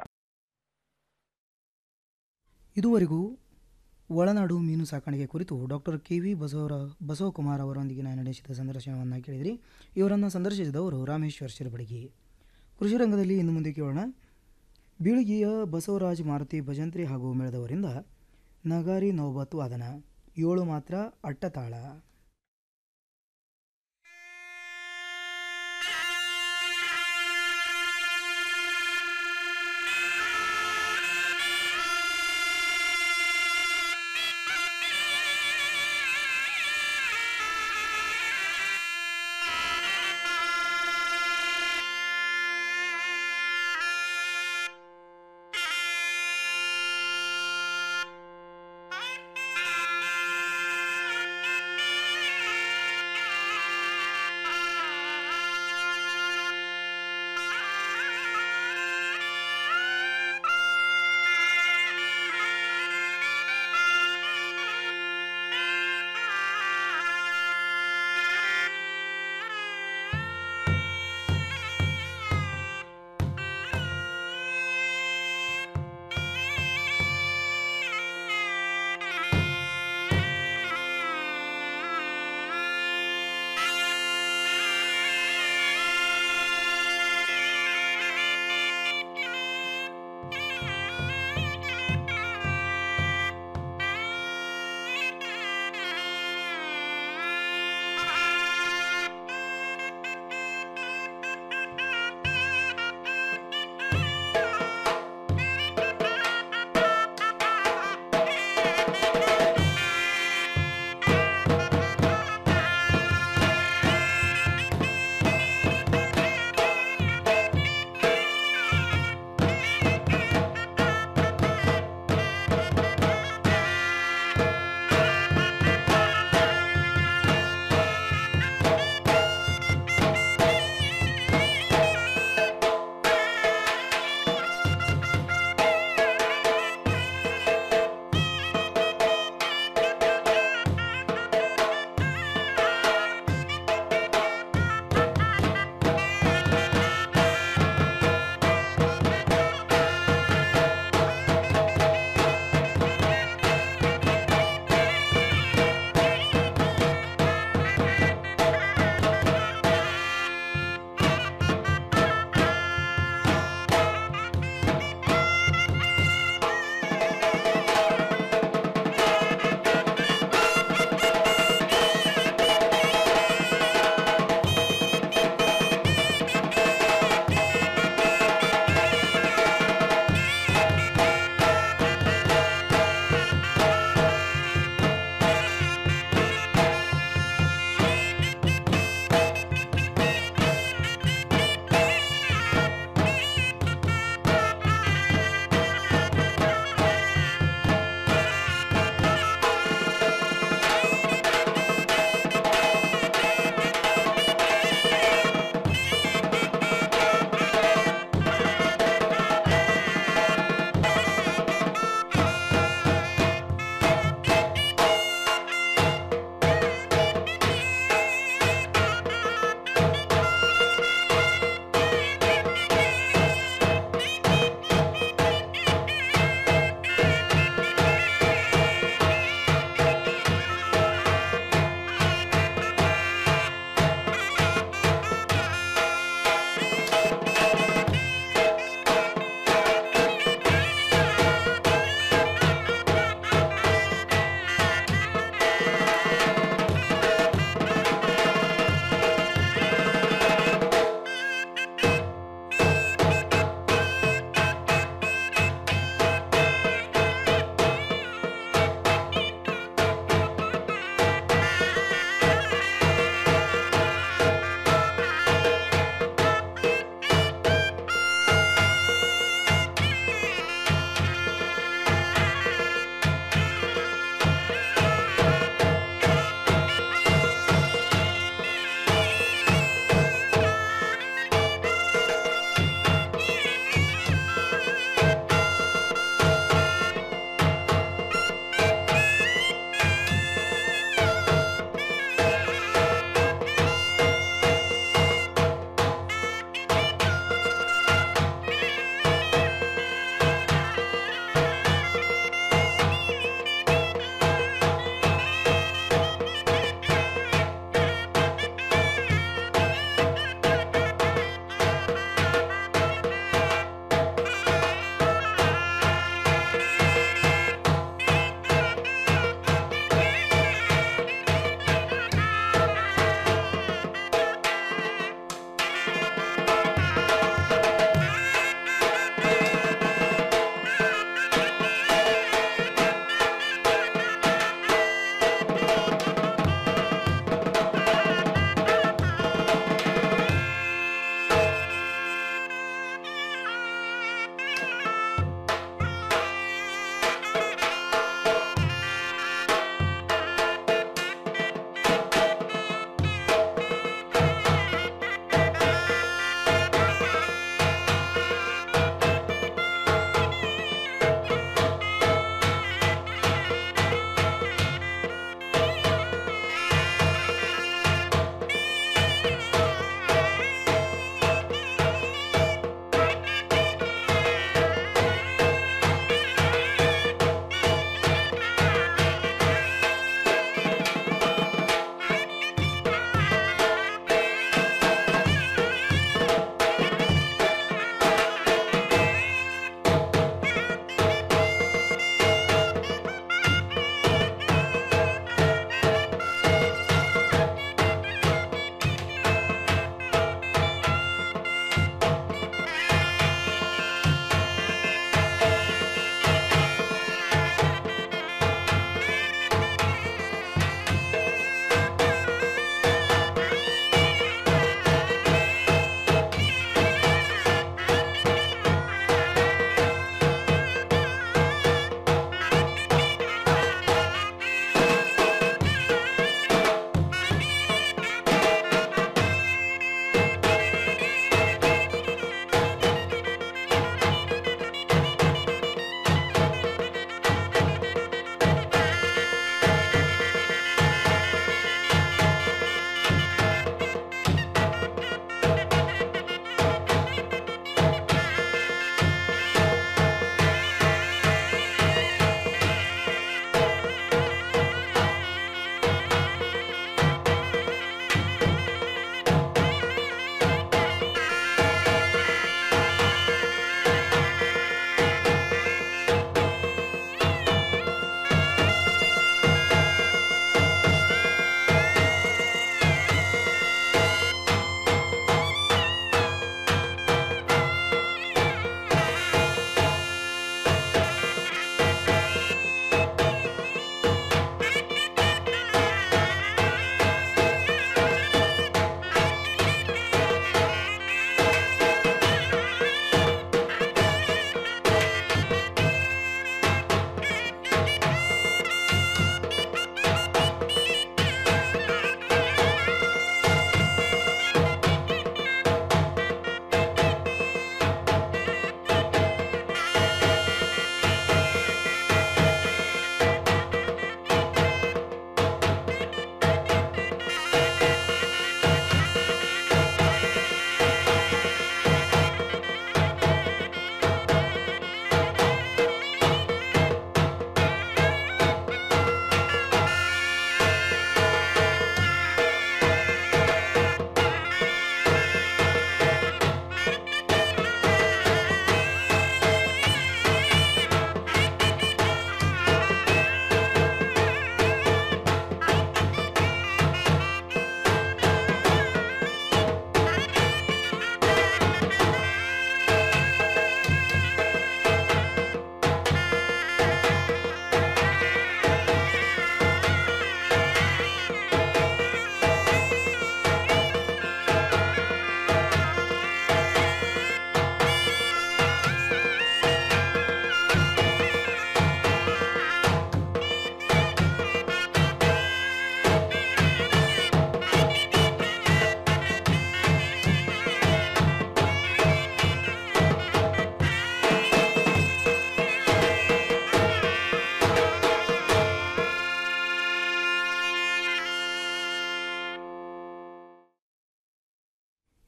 ಇದುವರೆಗೂ ಒಳನಾಡು ಮೀನು ಸಾಕಾಣಿಕೆ ಕುರಿತು ಡಾಕ್ಟರ್ ಕೆ ವಿ ಬಸವರ ಬಸವಕುಮಾರ್ ಅವರೊಂದಿಗಿನ ನಡೆಸಿದ ಸಂದರ್ಶನವನ್ನು ಕೇಳಿದಿರಿ ಇವರನ್ನು ಸಂದರ್ಶಿಸಿದವರು ರಾಮೇಶ್ವರ್ ಶಿರಬಡಗಿ ಕೃಷಿ ರಂಗದಲ್ಲಿ ಇನ್ನು ಮುಂದೆ ಕೇಳೋಣ ಬೀಳಗಿಯ ಬಸವರಾಜ್ ಮಾರುತಿ ಭಜಂತ್ರಿ ಹಾಗೂ ಮೇಳದವರಿಂದ ನಗಾರಿ ನೌಬತ್ ವಾದನ ಏಳು ಮಾತ್ರ ಅಟ್ಟತಾಳ Thank you.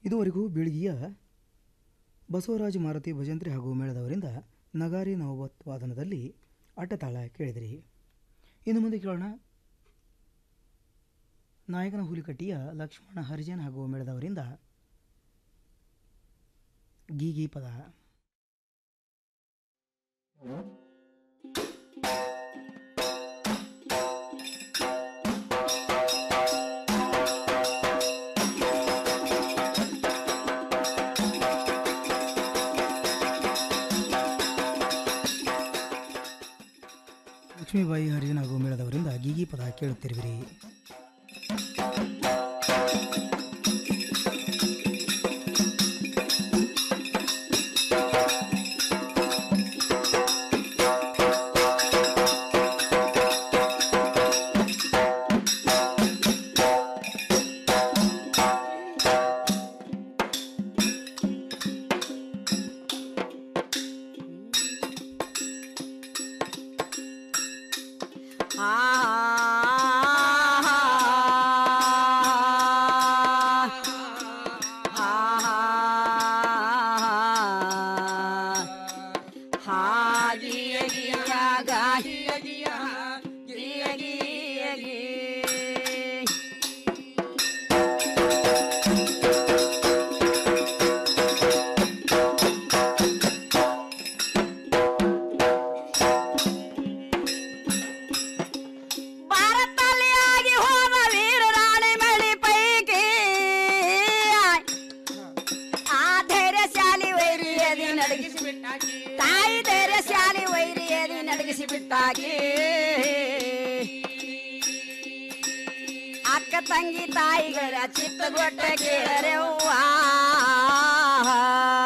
ಇದುವರೆಗೂ ಬೀಳ್ಗಿಯ ಬಸವರಾಜ ಮಾರುತಿ ಭಜಂತ್ರಿ ಹಾಗೂ ಮೇಳದವರಿಂದ ನಗಾರಿ ನವಬತ್ ವಾದನದಲ್ಲಿ ಅಡ್ಡತಾಳ ಕೇಳಿದಿರಿ ಇನ್ನು ಮುಂದೆ ಕೇಳೋಣ ನಾಯಕನ ಹುಲಿಕಟ್ಟಿಯ ಲಕ್ಷ್ಮಣ ಹರಿಜನ್ ಹಾಗೂ ಮೇಳದವರಿಂದ ಗೀಗಿ ಪದ ಲಕ್ಷ್ಮೀಬಾಯಿ ಹರಿಜನ್ ಹಾಗೂ ಮೇಳದವರಿಂದ ಗೀಗಿ ಪದ ಕೇಳುತ್ತಿರುವಿರಿ ಭಾರತಲ್ಲಿಯಾಗಿ ಹೋದ ವೀರರಾಣಿ ಮಳಿ ಪೈಕಿ ಆ ಧೈರ್ಯಶಾಲಿ ವೈರಿಯದಿ ನಡಗಿಸಿ ಬಿಟ್ಟಾಕಿ ತಾಯಿ ಧೈರ್ಯಶಾಲಿ ವೈರಿಯದಿ ನಡಗಿಸಿ ಬಿಟ್ಟಾಕಿ ಅಕ್ಕ ತಂಗಿ ತಾಯಿಗರ ಚಿತ್ತಗೊಟ್ಟ ಕೇಳರೆವ್ವಾ